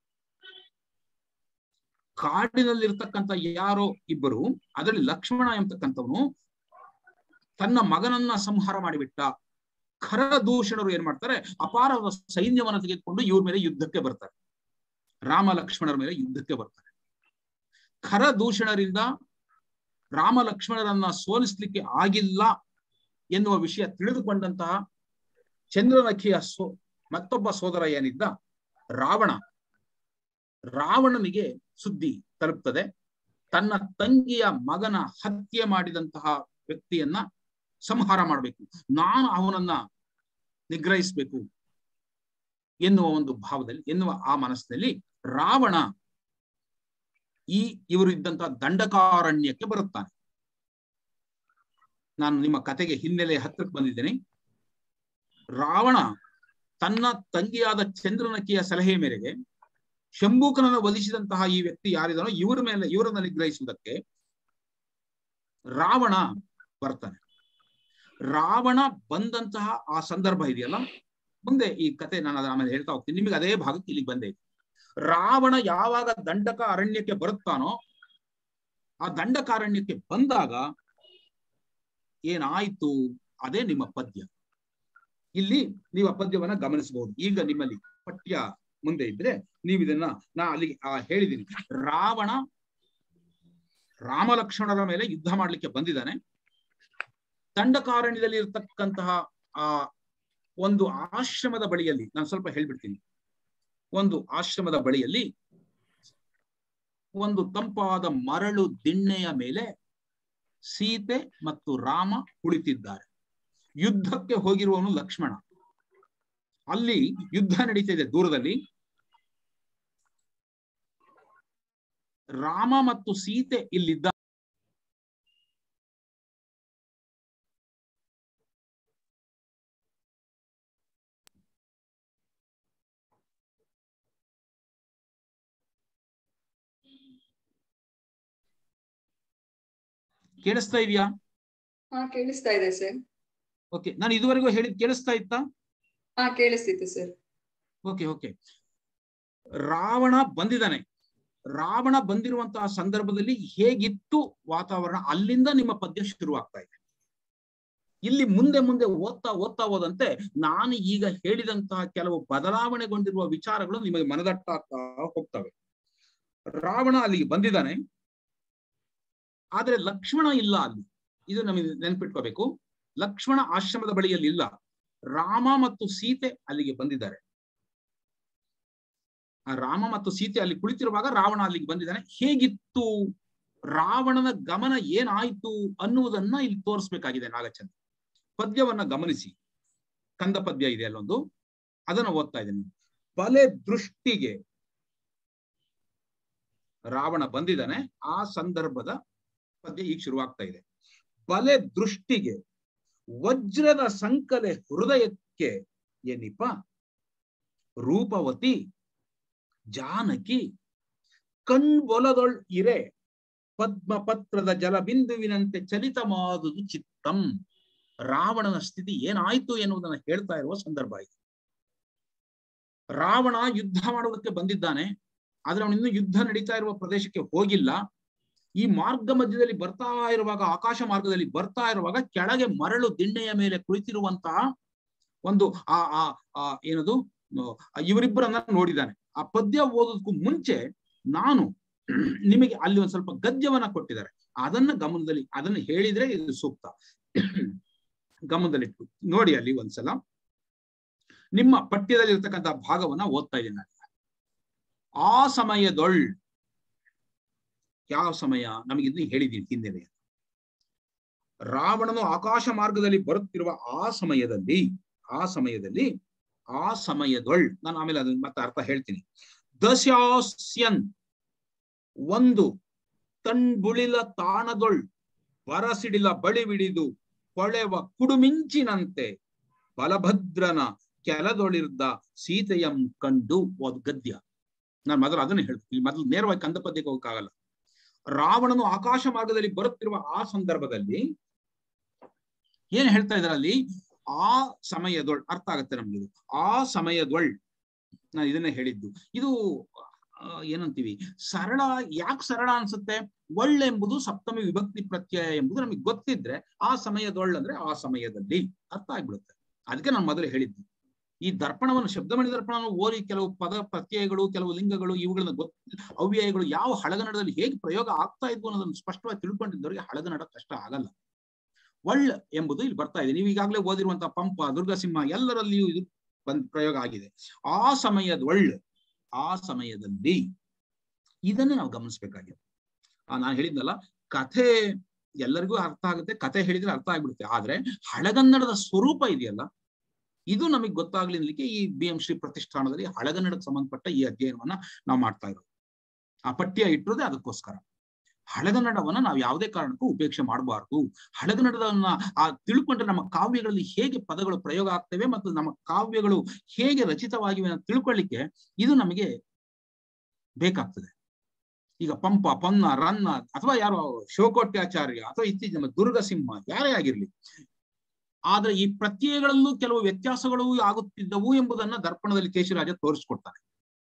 [SPEAKER 1] ಕಾಡಿನಲ್ಲಿರ್ತಕ್ಕಂಥ ಯಾರೋ ಇಬ್ಬರು ಅದರಲ್ಲಿ ಲಕ್ಷ್ಮಣ ಎಂಬತಕ್ಕಂಥವನು ತನ್ನ ಮಗನನ್ನ ಸಂಹಾರ ಮಾಡಿಬಿಟ್ಟ ಖರ ದೂಷಣರು ಏನ್ ಮಾಡ್ತಾರೆ ಅಪಾರವಾದ ಸೈನ್ಯವನ್ನ ತೆಗೆದುಕೊಂಡು ಇವ್ರ ಮೇಲೆ ಯುದ್ಧಕ್ಕೆ ಬರ್ತಾರೆ ರಾಮ ಲಕ್ಷ್ಮಣರ ಮೇಲೆ ಯುದ್ಧಕ್ಕೆ ಬರ್ತಾರೆ ಖರ ದೂಷಣರಿಂದ ರಾಮ ಲಕ್ಷ್ಮಣರನ್ನ ಸೋಲಿಸ್ಲಿಕ್ಕೆ ಆಗಿಲ್ಲ ಎನ್ನುವ ವಿಷಯ ತಿಳಿದುಕೊಂಡಂತಹ ಚಂದ್ರನಖಿಯ ಸೋ ಮತ್ತೊಬ್ಬ ಸೋದರ ಏನಿದ್ದ ರಾವಣ ರಾವಣನಿಗೆ ಸುದ್ದಿ ತಲುಪ್ತದೆ ತನ್ನ ತಂಗಿಯ ಮಗನ ಹತ್ಯೆ ಮಾಡಿದಂತಹ ವ್ಯಕ್ತಿಯನ್ನ ಸಂಹಾರ ಮಾಡಬೇಕು ನಾನು ಅವನನ್ನ ನಿಗ್ರಹಿಸಬೇಕು ಎನ್ನುವ ಒಂದು ಭಾವದಲ್ಲಿ ಎನ್ನುವ ಆ ಮನಸ್ಸಿನಲ್ಲಿ ರಾವಣ ಈ ಇವರು ಇದ್ದಂತಹ ದಂಡಕಾರಣ್ಯಕ್ಕೆ ಬರುತ್ತಾನೆ ನಾನು ನಿಮ್ಮ ಕತೆಗೆ ಹಿನ್ನೆಲೆ ಹತ್ರಕ್ಕೆ ಬಂದಿದ್ದೇನೆ ರಾವಣ ತನ್ನ ತಂಗಿಯಾದ ಚಂದ್ರನಕಿಯ ಸಲಹೆ ಮೇರೆಗೆ ಶಂಭೂಕನನ್ನು ವಧಿಸಿದಂತಹ ಈ ವ್ಯಕ್ತಿ ಯಾರಿದನೋ ಇವರ ಮೇಲೆ ಇವರನ್ನ ನಿಗ್ರಹಿಸುವುದಕ್ಕೆ ರಾವಣ ಬರ್ತಾನೆ ರಾವಣ ಬಂದಂತಹ ಆ ಸಂದರ್ಭ ಇದೆಯಲ್ಲ ಮುಂದೆ ಈ ಕತೆ ನಾನು ಅದರ ಆಮೇಲೆ ಹೇಳ್ತಾ ಹೋಗ್ತೀನಿ ನಿಮಗೆ ಅದೇ ಭಾಗಕ್ಕೆ ಇಲ್ಲಿಗೆ ಬಂದೆ ರಾವಣ ಯಾವಾಗ ದಂಡಕ ಅರಣ್ಯಕ್ಕೆ ಬರುತ್ತಾನೋ ಆ ದಂಡಕಾರಣ್ಯಕ್ಕೆ ಬಂದಾಗ ಏನಾಯ್ತು ಅದೇ ನಿಮ್ಮ ಪದ್ಯ ಇಲ್ಲಿ ನೀವು ಆ ಪದ್ಯವನ್ನ ಗಮನಿಸಬಹುದು ಈಗ ನಿಮ್ಮಲ್ಲಿ ಪಠ್ಯ ಮುಂದೆ ಇದ್ರೆ ನೀವು ಇದನ್ನ ನಾ ಅಲ್ಲಿ ಆ ಹೇಳಿದ್ದೀನಿ ರಾವಣ ರಾಮ ಲಕ್ಷ್ಮಣರ ಮೇಲೆ ಯುದ್ಧ ಮಾಡ್ಲಿಕ್ಕೆ ಬಂದಿದ್ದಾನೆ ದಂಡಕಾರಣ್ಯದಲ್ಲಿ ಇರತಕ್ಕಂತಹ ಆ ಒಂದು ಆಶ್ರಮದ ಬಳಿಯಲ್ಲಿ ನಾನು ಸ್ವಲ್ಪ ಹೇಳ್ಬಿಡ್ತೀನಿ ಒಂದು ಆಶ್ರಮದ ಬಳಿಯಲ್ಲಿ ಒಂದು ತಂಪಾದ ಮರಳು ದಿಣ್ಣೆಯ ಮೇಲೆ ಸೀತೆ ಮತ್ತು ರಾಮ ಕುಳಿತಿದ್ದಾರೆ ಯುದ್ಧಕ್ಕೆ ಹೋಗಿರುವವನು ಲಕ್ಷ್ಮಣ ಅಲ್ಲಿ ಯುದ್ಧ ನಡೀತಿದೆ ದೂರದಲ್ಲಿ ರಾಮ ಮತ್ತು ಸೀತೆ ಇಲ್ಲಿದ್ದ ಕೇಳಿಸ್ತಾ ಇದೆಯಾ
[SPEAKER 4] ಹಾ ಕೇಳಿಸ್ತಾ ಇದೆ ಸರ್
[SPEAKER 1] ಓಕೆ ನಾನು ಇದುವರೆಗೂ ಹೇಳಿದ್ ಕೇಳಿಸ್ತಾ ಇತ್ತಾ
[SPEAKER 4] ಹಾ ಕೇಳಿಸ್ತಿತ್ತು ಸರ್
[SPEAKER 1] ಓಕೆ ಓಕೆ ರಾವಣ ಬಂದಿದ್ದಾನೆ ರಾವಣ ಬಂದಿರುವಂತಹ ಸಂದರ್ಭದಲ್ಲಿ ಹೇಗಿತ್ತು ವಾತಾವರಣ ಅಲ್ಲಿಂದ ನಿಮ್ಮ ಪದ್ಯ ಶುರುವಾಗ್ತಾ ಇದೆ ಇಲ್ಲಿ ಮುಂದೆ ಮುಂದೆ ಓದ್ತಾ ಓದ್ತಾ ಹೋದಂತೆ ನಾನು ಈಗ ಹೇಳಿದಂತಹ ಕೆಲವು ಬದಲಾವಣೆಗೊಂಡಿರುವ ವಿಚಾರಗಳು ನಿಮಗೆ ಮನದಟ್ಟಾಗ್ತಾ ಹೋಗ್ತವೆ ರಾವಣ ಅಲ್ಲಿಗೆ ಬಂದಿದ್ದಾನೆ ಆದ್ರೆ ಲಕ್ಷ್ಮಣ ಇಲ್ಲ ಅಲ್ಲಿ ಇದು ನಮಗೆ ನೆನ್ಪಿಟ್ಕೋಬೇಕು ಲಕ್ಷ್ಮಣ ಆಶ್ರಮದ ಬಳಿಯಲ್ಲಿ ಇಲ್ಲ ರಾಮ ಮತ್ತು ಸೀತೆ ಅಲ್ಲಿಗೆ ಬಂದಿದ್ದಾರೆ ಆ ರಾಮ ಮತ್ತು ಸೀತೆ ಅಲ್ಲಿ ಕುಳಿತಿರುವಾಗ ರಾವಣ ಅಲ್ಲಿಗೆ ಬಂದಿದ್ದಾನೆ ಹೇಗಿತ್ತು ರಾವಣನ ಗಮನ ಏನಾಯ್ತು ಅನ್ನುವುದನ್ನ ಇಲ್ಲಿ ತೋರಿಸ್ಬೇಕಾಗಿದೆ ನಾಗಚಂದ್ರ ಪದ್ಯವನ್ನ ಗಮನಿಸಿ ಕಂದ ಪದ್ಯ ಇದೆ ಅಲ್ಲೊಂದು ಅದನ್ನ ಓದ್ತಾ ಇದ್ದೇನೆ ಬಲೆ ದೃಷ್ಟಿಗೆ ರಾವಣ ಬಂದಿದ್ದಾನೆ ಆ ಸಂದರ್ಭದ ಪದ್ಯ ಈಗ ಶುರುವಾಗ್ತಾ ಇದೆ ಬಲೆ ದೃಷ್ಟಿಗೆ ವಜ್ರದ ಸಂಕಲೆ ಹೃದಯಕ್ಕೆ ಎನಿಪ ರೂಪವತಿ ಜಾನಕಿ ಕಣ್ಬೊಲದೊಳ್ ಇರೆ ಪದ್ಮಪತ್ರದ ಜಲಬಿಂದುವಿನಂತೆ ಚಲಿತ ಮಾದುದು ಚಿತ್ತಂ ರಾವಣನ ಸ್ಥಿತಿ ಏನಾಯ್ತು ಎನ್ನುವುದನ್ನ ಹೇಳ್ತಾ ಇರುವ ಸಂದರ್ಭ ಇದು ರಾವಣ ಯುದ್ಧ ಮಾಡೋದಕ್ಕೆ ಬಂದಿದ್ದಾನೆ ಆದ್ರೆ ಅವನು ಇನ್ನೂ ಯುದ್ಧ ನಡೀತಾ ಇರುವ ಪ್ರದೇಶಕ್ಕೆ ಹೋಗಿಲ್ಲ ಈ ಮಾರ್ಗ ಮಧ್ಯದಲ್ಲಿ ಬರ್ತಾ ಇರುವಾಗ ಆಕಾಶ ಮಾರ್ಗದಲ್ಲಿ ಬರ್ತಾ ಇರುವಾಗ ಕೆಳಗೆ ಮರಳು ದಿಣ್ಣೆಯ ಮೇಲೆ ಕುಳಿತಿರುವಂತಹ ಒಂದು ಆ ಆ ಆ ಏನದು ಆ ಇವರಿಬ್ಬರನ್ನ ನೋಡಿದ್ದಾನೆ ಆ ಪದ್ಯ ಓದೋದಕ್ಕೂ ಮುಂಚೆ ನಾನು ನಿಮಗೆ ಅಲ್ಲಿ ಒಂದ್ ಸ್ವಲ್ಪ ಗದ್ಯವನ್ನ ಕೊಟ್ಟಿದ್ದಾರೆ ಅದನ್ನ ಗಮನದಲ್ಲಿ ಅದನ್ನ ಹೇಳಿದ್ರೆ ಇದು ಸೂಕ್ತ ಗಮನದಲ್ಲಿಟ್ಟು ನೋಡಿ ಅಲ್ಲಿ ಒಂದ್ಸಲ ನಿಮ್ಮ ಪಠ್ಯದಲ್ಲಿ ಇರ್ತಕ್ಕಂಥ ಭಾಗವನ್ನ ಓದ್ತಾ ಇದ್ದೀನಿ ನಾನು ಆ ಸಮಯದೊಳ್ ಯಾವ ಸಮಯ ನಮಗೆ ಇದನ್ನ ಹೇಳಿದ್ದೀನಿ ಹಿಂದೆನೆ ರಾವಣನು ಆಕಾಶ ಮಾರ್ಗದಲ್ಲಿ ಬರುತ್ತಿರುವ ಆ ಸಮಯದಲ್ಲಿ ಆ ಸಮಯದಲ್ಲಿ ಆ ಸಮಯದೊಳ್ ನಾನು ಆಮೇಲೆ ಅದನ್ನ ಮತ್ತೆ ಅರ್ಥ ಹೇಳ್ತೀನಿ ದಶಾಸ್ಯನ್ ಒಂದು ತಣ್ಬುಳಿಲ ತಾಣದೊಳ್ ಬರಸಿಡಿಲ ಬಳಿಬಿಡಿದು ಕೊಳೆವ ಕುಡುಮಿಂಚಿನಂತೆ ಬಲಭದ್ರನ ಕೆಲದೊಳಿರ್ದ ಸೀತೆಯಂ ಕಂಡು ಒಂದು ಗದ್ಯ ನಾನು ಮೊದಲು ಅದನ್ನ ಹೇಳ್ತೀನಿ ಮೊದಲು ನೇರವಾಗಿ ಕಂದ ಪದ್ಯಕ್ಕೆ ಹೋಗಕ್ಕಾಗಲ್ಲ ರಾವಣನು ಆಕಾಶ ಮಾರ್ಗದಲ್ಲಿ ಬರುತ್ತಿರುವ ಆ ಸಂದರ್ಭದಲ್ಲಿ ಏನ್ ಹೇಳ್ತಾ ಇದಾರೆ ಅಲ್ಲಿ ಆ ಸಮಯದೊಳ್ ಅರ್ಥ ಆಗತ್ತೆ ನಮ್ಗೆ ಇದು ಆ ಸಮಯದೊಳ್ ನಾನು ಇದನ್ನ ಹೇಳಿದ್ದು ಇದು ಆ, ಏನಂತೀವಿ ಸರಳ ಯಾಕೆ ಸರಳ ಅನ್ಸುತ್ತೆ ಒಳ್ಳೆಂಬುದು ಸಪ್ತಮಿ ವಿಭಕ್ತಿ ಪ್ರತ್ಯಯ ಎಂಬುದು ನಮಗೆ ಗೊತ್ತಿದ್ರೆ ಆ ಸಮಯದೊಳ್ ಅಂದ್ರೆ ಆ ಸಮಯದಲ್ಲಿ ಅರ್ಥ ಆಗ್ಬಿಡುತ್ತೆ ಅದಕ್ಕೆ ನಾನು ಮೊದಲು ಹೇಳಿದ್ದು ಈ ದರ್ಪಣವನ್ನು ಶಬ್ದಮಣಿ ದರ್ಪಣವನ್ನು ಓದಿ ಕೆಲವು ಪದ ಪ್ರತ್ಯಯಗಳು ಕೆಲವು ಲಿಂಗಗಳು ಇವುಗಳನ್ನ ಗೊತ್ತ ಅವ್ಯಯಗಳು ಯಾವ ಹಳಗನ್ನಡದಲ್ಲಿ ಹೇಗೆ ಪ್ರಯೋಗ ಆಗ್ತಾ ಇದ್ವು ಅನ್ನೋದನ್ನು ಸ್ಪಷ್ಟವಾಗಿ ತಿಳ್ಕೊಂಡಿದ್ದವರಿಗೆ ಹಳಗನ್ನಡ ಕಷ್ಟ ಆಗಲ್ಲ ಒಳ್ಳ ಎಂಬುದು ಇಲ್ಲಿ ಬರ್ತಾ ಇದೆ ನೀವು ಈಗಾಗಲೇ ಓದಿರುವಂತಹ ಪಂಪ ದುರ್ಗಸಿಂಹ ಎಲ್ಲರಲ್ಲಿಯೂ ಇದು ಬಂದ್ ಪ್ರಯೋಗ ಆಗಿದೆ ಆ ಸಮಯದ ಒಳ್ಳ ಆ ಸಮಯದಲ್ಲಿ ಇದನ್ನ ನಾವು ಗಮನಿಸ್ಬೇಕಾಗಿದೆ ಆ ನಾನು ಹೇಳಿದ್ನಲ್ಲ ಕಥೆ ಎಲ್ಲರಿಗೂ ಅರ್ಥ ಆಗುತ್ತೆ ಕಥೆ ಹೇಳಿದ್ರೆ ಅರ್ಥ ಆಗ್ಬಿಡುತ್ತೆ ಆದ್ರೆ ಹಳಗನ್ನಡದ ಸ್ವರೂಪ ಇದೆಯಲ್ಲ ಇದು ನಮಗೆ ಗೊತ್ತಾಗ್ಲಿಕ್ಕೆ ಈ ಬಿ ಎಂ ಶ್ರೀ ಪ್ರತಿಷ್ಠಾನದಲ್ಲಿ ಹಳಗನ್ನಡಕ್ಕೆ ಸಂಬಂಧಪಟ್ಟ ಈ ಅಧ್ಯಯನವನ್ನ ನಾವು ಮಾಡ್ತಾ ಇರೋದು ಆ ಪಠ್ಯ ಇಟ್ಟಿರೋದೇ ಅದಕ್ಕೋಸ್ಕರ ಹಳಗನ್ನಡವನ್ನ ನಾವು ಯಾವುದೇ ಕಾರಣಕ್ಕೂ ಉಪೇಕ್ಷೆ ಮಾಡಬಾರ್ದು ಹಳಗನ್ನಡವನ್ನ ಆ ತಿಳ್ಕೊಂಡ್ರೆ ನಮ್ಮ ಕಾವ್ಯಗಳಲ್ಲಿ ಹೇಗೆ ಪದಗಳು ಪ್ರಯೋಗ ಆಗ್ತವೆ ಮತ್ತು ನಮ್ಮ ಕಾವ್ಯಗಳು ಹೇಗೆ ರಚಿತವಾಗಿವೆ ಅಂತ ತಿಳ್ಕೊಳ್ಳಿಕ್ಕೆ ಇದು ನಮಗೆ ಬೇಕಾಗ್ತದೆ ಈಗ ಪಂಪ ಪೊನ್ನ ರನ್ನ ಅಥವಾ ಯಾರೋ ಶಿವಕೋಟ್ಯಾಚಾರ್ಯ ಅಥವಾ ಇತ್ತೀಚಿನ ನಮ್ಮ ದುರ್ಗಸಿಂಹ ಯಾರೇ ಆಗಿರ್ಲಿ ಆದ್ರೆ ಈ ಪ್ರತ್ಯಯಗಳಲ್ಲೂ ಕೆಲವು ವ್ಯತ್ಯಾಸಗಳು ಆಗುತ್ತಿದ್ದವು ಎಂಬುದನ್ನ ದರ್ಪಣದಲ್ಲಿ ಕೇಶಿರಾಜ ತೋರಿಸ್ಕೊಡ್ತಾನೆ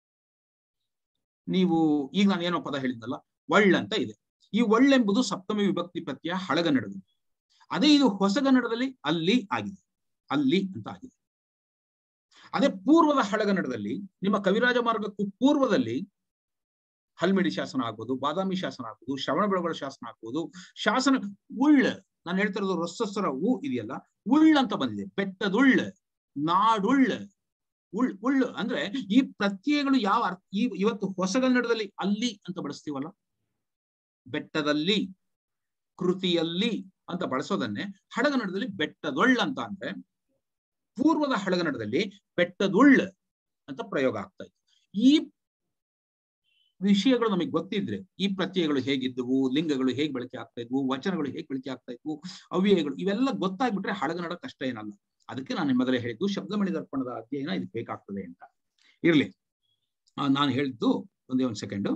[SPEAKER 1] ನೀವು ಈಗ ನಾನು ಏನೋ ಪದ ಹೇಳಿದ್ನಲ್ಲ ಒಳ್ಳ ಅಂತ ಇದೆ ಈ ಒಳ್ಳೆಂಬುದು ಸಪ್ತಮಿ ವಿಭಕ್ತಿ ಪ್ರತ್ಯಯ ಹಳಗನ್ನಡದಲ್ಲಿ ಅದೇ ಇದು ಹೊಸಗನ್ನಡದಲ್ಲಿ ಅಲ್ಲಿ ಆಗಿದೆ ಅಲ್ಲಿ ಅಂತ ಆಗಿದೆ ಅದೇ ಪೂರ್ವದ ಹಳಗನ್ನಡದಲ್ಲಿ ನಿಮ್ಮ ಕವಿರಾಜ ಮಾರ್ಗಕ್ಕೂ ಪೂರ್ವದಲ್ಲಿ ಹಲ್ಮಿಡಿ ಶಾಸನ ಆಗ್ಬೋದು ಬಾದಾಮಿ ಶಾಸನ ಆಗ್ಬೋದು ಶ್ರವಣ ಬೆಳಗೊಳ ಶಾಸನ ಆಗ್ಬೋದು ಶಾಸನ ಉಳ್ಳ ನಾನು ಹೇಳ್ತಿರೋದು ರೊಸ್ಸಸ್ಸರ ಉ ಇದೆಯಲ್ಲ ಉಳ್ಳ ಅಂತ ಬಂದಿದೆ ಬೆಟ್ಟದುಳ್ಳ ನಾಡುಳ್ಳ ಉಳ್ ಉಳ್ಳು ಅಂದ್ರೆ ಈ ಪ್ರತ್ಯಯಗಳು ಯಾವ ಅರ್ಥ ಈ ಇವತ್ತು ಹೊಸಗನ್ನಡದಲ್ಲಿ ಅಲ್ಲಿ ಅಂತ ಬಳಸ್ತೀವಲ್ಲ ಬೆಟ್ಟದಲ್ಲಿ ಕೃತಿಯಲ್ಲಿ ಅಂತ ಬಳಸೋದನ್ನೇ ಹಳಗನ್ನಡದಲ್ಲಿ ಬೆಟ್ಟದೊಳ್ಳ ಅಂತ ಅಂದ್ರೆ ಪೂರ್ವದ ಹಳಗನ್ನಡದಲ್ಲಿ ಬೆಟ್ಟದುಳ್ಳ ಅಂತ ಪ್ರಯೋಗ ಆಗ್ತಾ ಇತ್ತು ಈ ವಿಷಯಗಳು ನಮಗೆ ಗೊತ್ತಿದ್ರೆ ಈ ಪ್ರತ್ಯಯಗಳು ಹೇಗಿದ್ದವು ಲಿಂಗಗಳು ಹೇಗೆ ಬಳಕೆ ಆಗ್ತಾ ಇದ್ವು ವಚನಗಳು ಹೇಗೆ ಬಳಕೆ ಆಗ್ತಾ ಇದ್ವು ಅವ್ಯಯಗಳು ಇವೆಲ್ಲ ಗೊತ್ತಾಗ್ಬಿಟ್ರೆ ಹಳಗನ್ನಡ ಕಷ್ಟ ಏನಲ್ಲ ಅದಕ್ಕೆ ನಾನು ಮೊದಲೇ ಹೇಳಿದ್ದು ಶಬ್ದಮಣಿ ದರ್ಪಣದ ಅಧ್ಯಯನ ಇದಕ್ಕೆ ಬೇಕಾಗ್ತದೆ ಅಂತ ಇರ್ಲಿ ಆ, ನಾನು ಹೇಳಿದ್ದು ಒಂದೇ ಒಂದು ಸೆಕೆಂಡು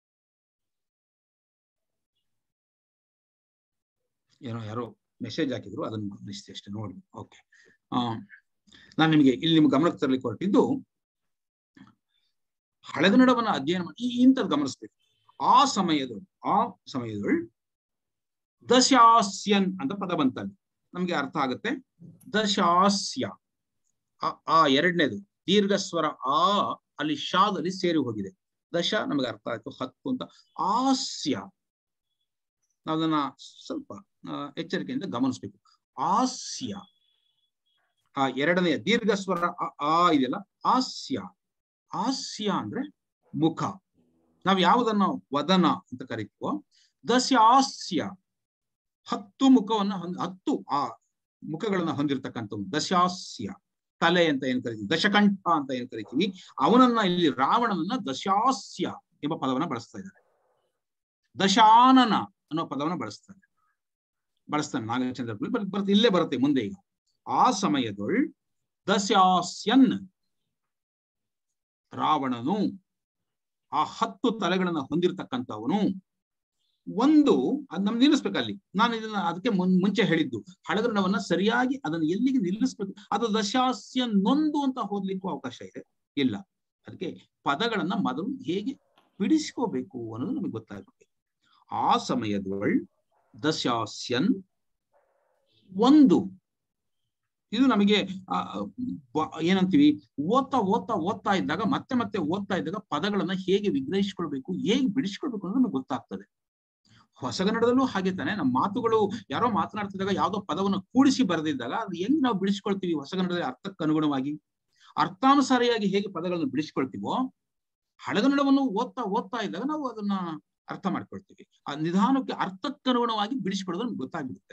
[SPEAKER 1] ಏನೋ ಯಾರೋ ಮೆಸೇಜ್ ಹಾಕಿದ್ರು ಅದನ್ನು ಗಮನಿಸಿದೆ ಅಷ್ಟೇ ನೋಡಿ ಓಕೆ ಆ ನಾನು ನಿಮಗೆ ಇಲ್ಲಿ ನಿಮ್ಗೆ ಗಮನಕ್ಕೆ ತರಲಿಕ್ಕೆ ಹೊರಟಿದ್ದು ಹಳಗನ್ನಡವನ್ನ ಅಧ್ಯಯನ ಮಾಡಿ ಈ ಇಂಥದ್ದು ಗಮನಿಸ್ಬೇಕು ಆ ಸಮಯದ ಆ ಸಮಯದೊಳ್ ದಶಾಸ್ಯನ್ ಅಂತ ಪದ ಬಂತಲ್ಲಿ ನಮ್ಗೆ ಅರ್ಥ ಆಗುತ್ತೆ ದಶಾಸ್ಯ ಆ- ಆ ಎರಡನೇದು ದೀರ್ಘ ಸ್ವರ ಆ ಅಲ್ಲಿ ಶಾದಲ್ಲಿ ಸೇರಿ ಹೋಗಿದೆ ದಶ ನಮಗೆ ಅರ್ಥ ಆಯ್ತು ಹತ್ತು ಅಂತ ಆಸ್ಯ ನಾವು ಅದನ್ನ ಸ್ವಲ್ಪ ಆ, ಎಚ್ಚರಿಕೆಯಿಂದ ಗಮನಿಸ್ಬೇಕು ಆಸ್ಯ ಆ ಎರಡನೆಯ ದೀರ್ಘ ಸ್ವರ ಆ- ಆ ಇದೆಯಲ್ಲ ಹಾಸ್ಯ ಹಾಸ್ಯ ಅಂದ್ರೆ ಮುಖ ನಾವ್ ಯಾವುದನ್ನ ವದನ ಅಂತ ಕರಿತೀವೋ ದಶಾಸ್ಯ ಹತ್ತು ಮುಖವನ್ನ ಹೊಂದ್ ಹತ್ತು ಆ ಮುಖಗಳನ್ನ ಹೊಂದಿರತಕ್ಕಂಥ ದಶಾಸ್ಯ ತಲೆ ಅಂತ ಏನ್ ಕರಿತೀವಿ ದಶಕಂಠ ಅಂತ ಏನ್ ಕರಿತೀವಿ ಅವನನ್ನ ಇಲ್ಲಿ ರಾವಣನನ್ನ ದಶಾಸ್ಯ ಎಂಬ ಪದವನ್ನ ಬಳಸ್ತಾ ಇದ್ದಾರೆ ದಶಾನನ ಅನ್ನೋ ಪದವನ್ನ ಬಳಸ್ತಾರೆ ಬಳಸ್ತಾನೆ ನಾಗಚಂದ್ರ ಬರುತ್ತೆ ಇಲ್ಲೇ ಬರುತ್ತೆ ಮುಂದೆ ಈಗ ಆ ಸಮಯದೊಳ್ ದಶಾಸ್ಯನ್ ರಾವಣನು ಆ ಹತ್ತು ತಲೆಗಳನ್ನ ಹೊಂದಿರತಕ್ಕಂಥವನು ಒಂದು ಅದ್ ನಮ್ಗೆ ನಿಲ್ಲಿಸ್ಬೇಕು ಅಲ್ಲಿ ನಾನು ಇದನ್ನ ಅದಕ್ಕೆ ಮುನ್- ಮುಂಚೆ ಹೇಳಿದ್ದು ಹಳಗರಣವನ್ನ ಸರಿಯಾಗಿ ಅದನ್ನ ಎಲ್ಲಿಗೆ ನಿಲ್ಲಿಸ್ಬೇಕು ಅದು ದಶಾಸ್ಯ ನೊಂದು ಅಂತ ಹೋಗ್ಲಿಕ್ಕೂ ಅವಕಾಶ ಇದೆ ಇಲ್ಲ ಅದಕ್ಕೆ ಪದಗಳನ್ನ ಮೊದಲು ಹೇಗೆ ಬಿಡಿಸ್ಕೋಬೇಕು ಅನ್ನೋದು ನಮಗೆ ಗೊತ್ತಾಗಬೇಕು ಆ ಸಮಯದೊಳ್ ದಶಾಸ್ಯನ್ ಒಂದು ಇದು ನಮಗೆ ಆ, ಬ- ಏನಂತೀವಿ ಓದ್ತಾ ಓದ್ತಾ ಓದ್ತಾ ಇದ್ದಾಗ ಮತ್ತೆ ಮತ್ತೆ ಓದ್ತಾ ಇದ್ದಾಗ ಪದಗಳನ್ನ ಹೇಗೆ ವಿಗ್ರಹಿಸ್ಕೊಳ್ಬೇಕು ಹೇಗೆ ಬಿಡಿಸ್ಕೊಳ್ಬೇಕು ಅನ್ನೋದು ನಮಗೆ ಗೊತ್ತಾಗ್ತದೆ ಹೊಸಗನ್ನಡದಲ್ಲೂ ಹಾಗೆ ತಾನೆ ನಮ್ಮ ಮಾತುಗಳು ಯಾರೋ ಮಾತನಾಡ್ತಿದ್ದಾಗ ಯಾವ್ದೋ ಪದವನ್ನು ಕೂಡಿಸಿ ಬರೆದಿದ್ದಾಗ ಅದು ಹೆಂಗ್ ನಾವು ಬಿಡಿಸ್ಕೊಳ್ತೀವಿ ಹೊಸಗನ್ನಡದಲ್ಲಿ ಅರ್ಥಕ್ಕೆ ಅನುಗುಣವಾಗಿ ಅರ್ಥಾನುಸಾರಿಯಾಗಿ ಹೇಗೆ ಪದಗಳನ್ನು ಬಿಡಿಸ್ಕೊಳ್ತೀವೋ ಹಳಗನ್ನಡವನ್ನು ಓದ್ತಾ ಓದ್ತಾ ಇದ್ದಾಗ ನಾವು ಅದನ್ನ ಅರ್ಥ ಮಾಡ್ಕೊಳ್ತೀವಿ ಆ ನಿಧಾನಕ್ಕೆ ಅರ್ಥಕ್ಕನುಗುಣವಾಗಿ ಬಿಡಿಸ್ಕೊಳ್ಳೋದು ನಮ್ಗೆ ಗೊತ್ತಾಗ್ಬಿಡುತ್ತೆ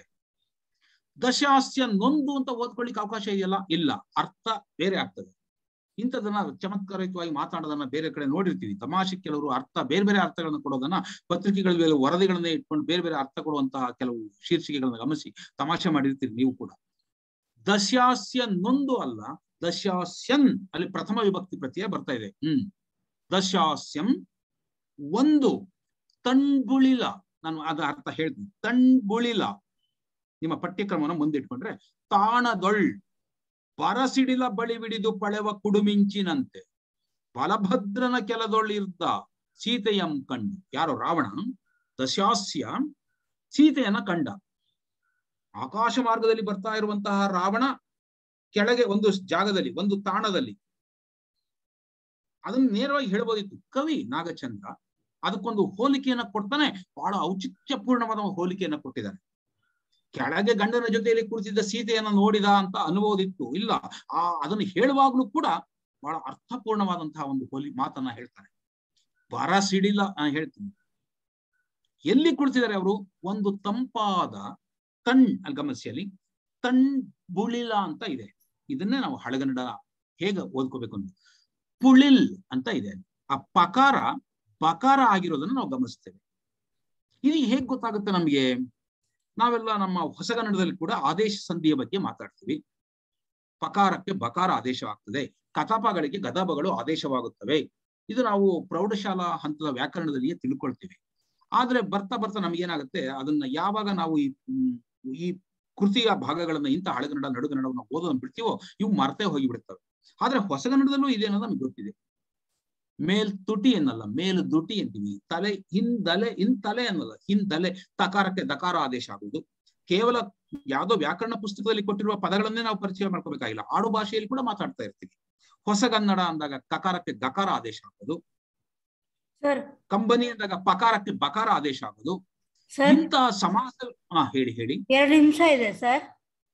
[SPEAKER 1] ದಶಾಸ್ಯ ನೊಂದು ಅಂತ ಓದ್ಕೊಳ್ಳಿಕ್ಕೆ ಅವಕಾಶ ಇದೆಯಲ್ಲ ಇಲ್ಲ ಅರ್ಥ ಬೇರೆ ಆಗ್ತದೆ ಇಂಥದನ್ನ ಚಮತ್ಕಾರಯುತವಾಗಿ ಮಾತಾಡೋದನ್ನ ಬೇರೆ ಕಡೆ ನೋಡಿರ್ತೀವಿ ತಮಾಷೆ ಕೆಲವರು ಅರ್ಥ ಬೇರೆ ಬೇರೆ ಅರ್ಥಗಳನ್ನು ಕೊಡೋದನ್ನ ಪತ್ರಿಕೆಗಳ ಮೇಲೆ ವರದಿಗಳನ್ನೇ ಇಟ್ಕೊಂಡು ಬೇರೆ ಬೇರೆ ಅರ್ಥ ಕೊಡುವಂತಹ ಕೆಲವು ಶೀರ್ಷಿಕೆಗಳನ್ನ ಗಮನಿಸಿ ತಮಾಷೆ ಮಾಡಿರ್ತೀರಿ ನೀವು ಕೂಡ ದಶಾಸ್ಯ ನೊಂದು ಅಲ್ಲ ದಶಾಸ್ಯನ್ ಅಲ್ಲಿ ಪ್ರಥಮ ವಿಭಕ್ತಿ ಪ್ರತ್ಯಯ ಬರ್ತಾ ಇದೆ ಹ್ಮ್ ದಶಾಸ್ಯಂ ಒಂದು ತಣ್ಬುಳಿಲ ನಾನು ಅದ ಅರ್ಥ ಹೇಳ್ತೀನಿ ತಣ್ಬುಳಿಲ ನಿಮ್ಮ ಪಠ್ಯಕ್ರಮವನ್ನು ಮುಂದಿಟ್ಕೊಂಡ್ರೆ ತಾಣದೊಳ್ ಬರಸಿಡಿಲ ಬಳಿ ಬಿಡಿದು ಪಳೆವ ಕುಡುಮಿಂಚಿನಂತೆ ಬಲಭದ್ರನ ಕೆಲದೊಳ್ಳಿರ್ದ ಸೀತೆಯಂ ಕಂಡು ಯಾರು ರಾವಣ ದಶಾಸ್ಯ ಸೀತೆಯನ್ನ ಕಂಡ ಆಕಾಶ ಮಾರ್ಗದಲ್ಲಿ ಬರ್ತಾ ಇರುವಂತಹ ರಾವಣ ಕೆಳಗೆ ಒಂದು ಜಾಗದಲ್ಲಿ ಒಂದು ತಾಣದಲ್ಲಿ ಅದನ್ನ ನೇರವಾಗಿ ಹೇಳ್ಬೋದಿತ್ತು ಕವಿ ನಾಗಚಂದ್ರ ಅದಕ್ಕೊಂದು ಹೋಲಿಕೆಯನ್ನ ಕೊಡ್ತಾನೆ ಬಹಳ ಔಚಿತ್ಯಪೂರ್ಣವಾದ ಹೋಲಿಕೆಯನ್ನ ಕೊಟ್ಟಿದ್ದಾನೆ ಕೆಳಗೆ ಗಂಡನ ಜೊತೆಯಲ್ಲಿ ಕುಳಿತಿದ್ದ ಸೀತೆಯನ್ನ ನೋಡಿದ ಅಂತ ಅನುಭವದಿತ್ತು ಇಲ್ಲ ಆ ಅದನ್ನು ಹೇಳುವಾಗ್ಲೂ ಕೂಡ ಬಹಳ ಅರ್ಥಪೂರ್ಣವಾದಂತಹ ಒಂದು ಹೋಲಿ ಮಾತನ್ನ ಹೇಳ್ತಾನೆ ಬರ ಸಿಡಿಲ ನಾನು ಹೇಳ್ತೀನಿ ಎಲ್ಲಿ ಕುಳಿತಿದ್ದಾರೆ ಅವರು ಒಂದು ತಂಪಾದ ತಣ್ ಅಲ್ಲಿ ಗಮನಿಸಿ ಅಲ್ಲಿ ತಣ್ ಬುಳಿಲ ಅಂತ ಇದೆ ಇದನ್ನೇ ನಾವು ಹಳಗನ್ನಡ ಹೇಗೆ ಓದ್ಕೋಬೇಕು ಅಂತ ಪುಳಿಲ್ ಅಂತ ಇದೆ ಆ ಪಕಾರ ಬಕಾರ ಆಗಿರೋದನ್ನ ನಾವು ಗಮನಿಸ್ತೇವೆ ಇದು ಹೇಗ್ ಗೊತ್ತಾಗುತ್ತೆ ನಮ್ಗೆ ನಾವೆಲ್ಲ ನಮ್ಮ ಹೊಸಗನ್ನಡದಲ್ಲಿ ಕೂಡ ಆದೇಶ ಸಂಧಿಯ ಬಗ್ಗೆ ಮಾತಾಡ್ತೀವಿ ಪಕಾರಕ್ಕೆ ಬಕಾರ ಆದೇಶವಾಗ್ತದೆ ಕಥಾಪಗಳಿಗೆ ಗದಬಗಳು ಆದೇಶವಾಗುತ್ತವೆ ಇದು ನಾವು ಪ್ರೌಢಶಾಲಾ ಹಂತದ ವ್ಯಾಕರಣದಲ್ಲಿಯೇ ತಿಳ್ಕೊಳ್ತೀವಿ ಆದ್ರೆ ಬರ್ತಾ ಬರ್ತಾ ನಮ್ಗೇನಾಗುತ್ತೆ ಅದನ್ನ ಯಾವಾಗ ನಾವು ಈ ಹ್ಮ್, ಈ ಕೃತಿಯ ಭಾಗಗಳನ್ನ ಇಂಥ ಹಳಗನ್ನಡ ನಡುಗನ್ನಡವನ್ನು ಓದೋದನ್ನ ಬಿಡ್ತೀವೋ ಇವು ಮರ್ತೇ ಹೋಗಿಬಿಡ್ತವೆ ಆದ್ರೆ ಹೊಸಗನ್ನಡದಲ್ಲೂ ಇದೆ ಅನ್ನೋದು ನಮ್ಗೆ ಗೊತ್ತಿದೆ ಮೇಲ್ ತುಟಿ ಅನ್ನಲ್ಲ ಮೇಲ್ ದುಟಿ ಅಂತೀವಿ ತಲೆ ಹಿಂದಲೆ ಹಿಂತಲೆ ಅನ್ನಲ್ಲ ಹಿಂದಲೆ ತಕಾರಕ್ಕೆ ದಕಾರ ಆದೇಶ ಆಗುವುದು ಕೇವಲ ಯಾವ್ದೋ ವ್ಯಾಕರಣ ಪುಸ್ತಕದಲ್ಲಿ ಕೊಟ್ಟಿರುವ ಪದಗಳನ್ನೇ ನಾವು ಪರಿಚಯ ಮಾಡ್ಕೋಬೇಕಾಗಿಲ್ಲ ಆಡು ಭಾಷೆಯಲ್ಲಿ ಕೂಡ ಮಾತಾಡ್ತಾ ಇರ್ತೀವಿ ಹೊಸಗನ್ನಡ ಅಂದಾಗ ಕಕಾರಕ್ಕೆ ಗಕಾರ ಆದೇಶ ಆಗೋದು
[SPEAKER 3] ಸರ್
[SPEAKER 1] ಕಂಬನಿ ಅಂದಾಗ ಪಕಾರಕ್ಕೆ ಬಕಾರ ಆದೇಶ ಆಗೋದು
[SPEAKER 3] ಸರ್
[SPEAKER 1] ಇಂಥ ಸಮಾಸ ಹಾ ಹೇಳಿ ಹೇಳಿ
[SPEAKER 3] ಎರಡು ನಿಮಿಷ ಇದೆ ಸರ್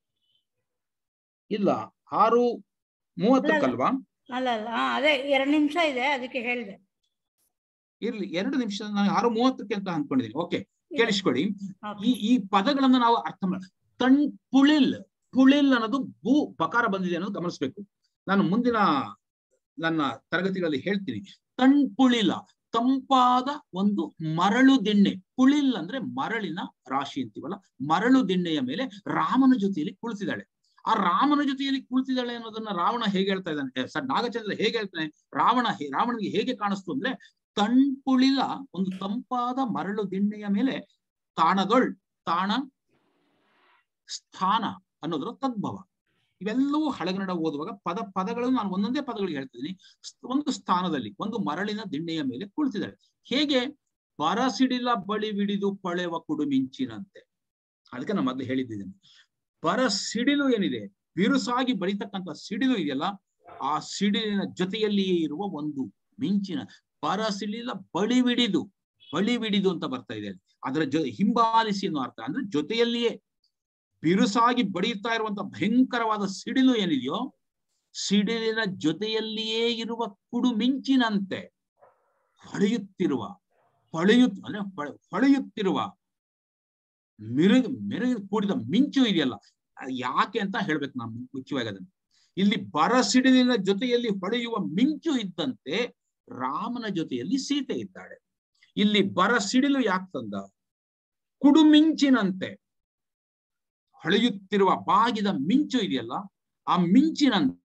[SPEAKER 1] ಇಲ್ಲ ಆರು ಮೂವತ್ತಕ್ಕಲ್ವಾ
[SPEAKER 3] ಅಲ್ಲ ಅಲ್ಲ ಹಾ ಅದೇ ಎರಡು ನಿಮಿಷ ಇದೆ ಅದಕ್ಕೆ ಹೇಳಿದೆ
[SPEAKER 1] ಇರ್ಲಿ ಎರಡು ನಿಮಿಷ ನಾನು ಆರು ಮೂವತ್ತಕ್ಕೆ ಅಂತ ಅನ್ಕೊಂಡಿದ್ದೀನಿ ಓಕೆ ಕೇಳಿಸ್ಕೊಳ್ಳಿ
[SPEAKER 3] Okay.
[SPEAKER 1] ಈ ಈ ಪದಗಳನ್ನ ನಾವು ಅರ್ಥ ಮಾಡ ತಣ್ ಪುಳಿಲ್ ಪುಳಿಲ್ ಅನ್ನೋದು ಭೂ ಬಕಾರ ಬಂದಿದೆ ಅನ್ನೋದು ಗಮನಿಸ್ಬೇಕು ನಾನು ಮುಂದಿನ ನನ್ನ ತರಗತಿಗಳಲ್ಲಿ ಹೇಳ್ತೀನಿ ತಣ್ ಪುಳಿಲ ತಂಪಾದ ಒಂದು ಮರಳು ದಿಣ್ಣೆ ಪುಳಿಲ್ ಅಂದ್ರೆ ಮರಳಿನ ರಾಶಿ ಅಂತೀವಲ್ಲ ಮರಳು ದಿಣ್ಣೆಯ ಮೇಲೆ ರಾಮನ ಜೊತೆಯಲ್ಲಿ ಕುಳಿತಿದ್ದಾಳೆ ಆ ರಾಮನ ಜೊತೆಯಲ್ಲಿ ಕುಳಿತಿದ್ದಾಳೆ ಅನ್ನೋದನ್ನ ರಾವಣ ಹೇಗೆ ಹೇಳ್ತಾ ಇದ್ದಾನೆ ಸರ್ ನಾಗಚಂದ್ರ ಹೇಗೆ ಹೇಳ್ತಾನೆ ರಾವಣ ಹೇ- ರಾವಣನಿಗೆ ಹೇಗೆ ಕಾಣಿಸ್ತು ಅಂದ್ರೆ ತಣ್ಪುಳಿಲ ಒಂದು ತಂಪಾದ ಮರಳು ದಿಣ್ಣೆಯ ಮೇಲೆ ತಾಣದೊಳ್ ತಾಣ ಸ್ಥಾನ ಅನ್ನೋದ್ರ ತದ್ಭವ ಇವೆಲ್ಲವೂ ಹಳಗನ್ನಡ ಓದುವಾಗ ಪದ ಪದಗಳನ್ನು ನಾನು ಒಂದೊಂದೇ ಪದಗಳಿಗೆ ಹೇಳ್ತಿದ್ದೀನಿ ಸ್- ಒಂದು ಸ್ಥಾನದಲ್ಲಿ ಒಂದು ಮರಳಿನ ದಿಣ್ಣೆಯ ಮೇಲೆ ಕುಳಿತಿದ್ದಾಳೆ ಹೇಗೆ ಬರಸಿಡಿಲ ಬಳಿ ಬಿಡಿದು ಪಳೆವ ಕುಡುಮಿಂಚಿನಂತೆ ಅದಕ್ಕೆ ನಾನು ಮೊದಲು ಹೇಳಿದ್ದೀನಿ ಬರ ಸಿಡಿಲು ಏನಿದೆ ಬಿರುಸಾಗಿ ಬಳಿತಕ್ಕಂತ ಸಿಡಿಲು ಇದೆಯಲ್ಲ ಆ ಸಿಡಿಲಿನ ಜೊತೆಯಲ್ಲಿಯೇ ಇರುವ ಒಂದು ಮಿಂಚಿನ ಬರ ಸಿಡಿಲ ಬಳಿ ಬಿಡಿದು ಬಳಿ ಬಿಡಿದು ಅಂತ ಬರ್ತಾ ಇದೆ ಅಲ್ಲಿ. ಅದರ ಜೊ ಹಿಂಬಾಲಿಸಿ ಅನ್ನೋ ಅರ್ಥ ಅಂದ್ರೆ ಜೊತೆಯಲ್ಲಿಯೇ ಬಿರುಸಾಗಿ ಬಡಿಯುತ್ತಾ ಇರುವಂತ ಭಯಂಕರವಾದ ಸಿಡಿಲು ಏನಿದೆಯೋ ಸಿಡಿಲಿನ ಜೊತೆಯಲ್ಲಿಯೇ ಇರುವ ಕುಡು ಮಿಂಚಿನಂತೆ ಹೊಳೆಯುತ್ತಿರುವ ಹೊಳೆಯುತ್ ಅಂದ್ರೆ ಹೊಳೆ- ಹೊಳೆಯುತ್ತಿರುವ ಮಿರುಗು ಮಿರುಗು ಕೂಡಿದ ಮಿಂಚು ಇದೆಯಲ್ಲ ಅದ್ ಯಾಕೆ ಅಂತ ಹೇಳ್ಬೇಕು ನಾನು ಮುಖ್ಯವಾಗಿ ಅದನ್ನು ಇಲ್ಲಿ ಬರ ಸಿಡಿಲಿನ ಜೊತೆಯಲ್ಲಿ ಹೊಳೆಯುವ ಮಿಂಚು ಇದ್ದಂತೆ ರಾಮನ ಜೊತೆಯಲ್ಲಿ ಸೀತೆ ಇದ್ದಾಳೆ ಇಲ್ಲಿ ಬರ ಸಿಡಿಲು ಯಾಕೆ ತಂದ ಕುಡುಮಿಂಚಿನಂತೆ ಹೊಳೆಯುತ್ತಿರುವ ಬಾಗಿದ ಮಿಂಚು ಇದೆಯಲ್ಲ ಆ ಮಿಂಚಿನಂತೆ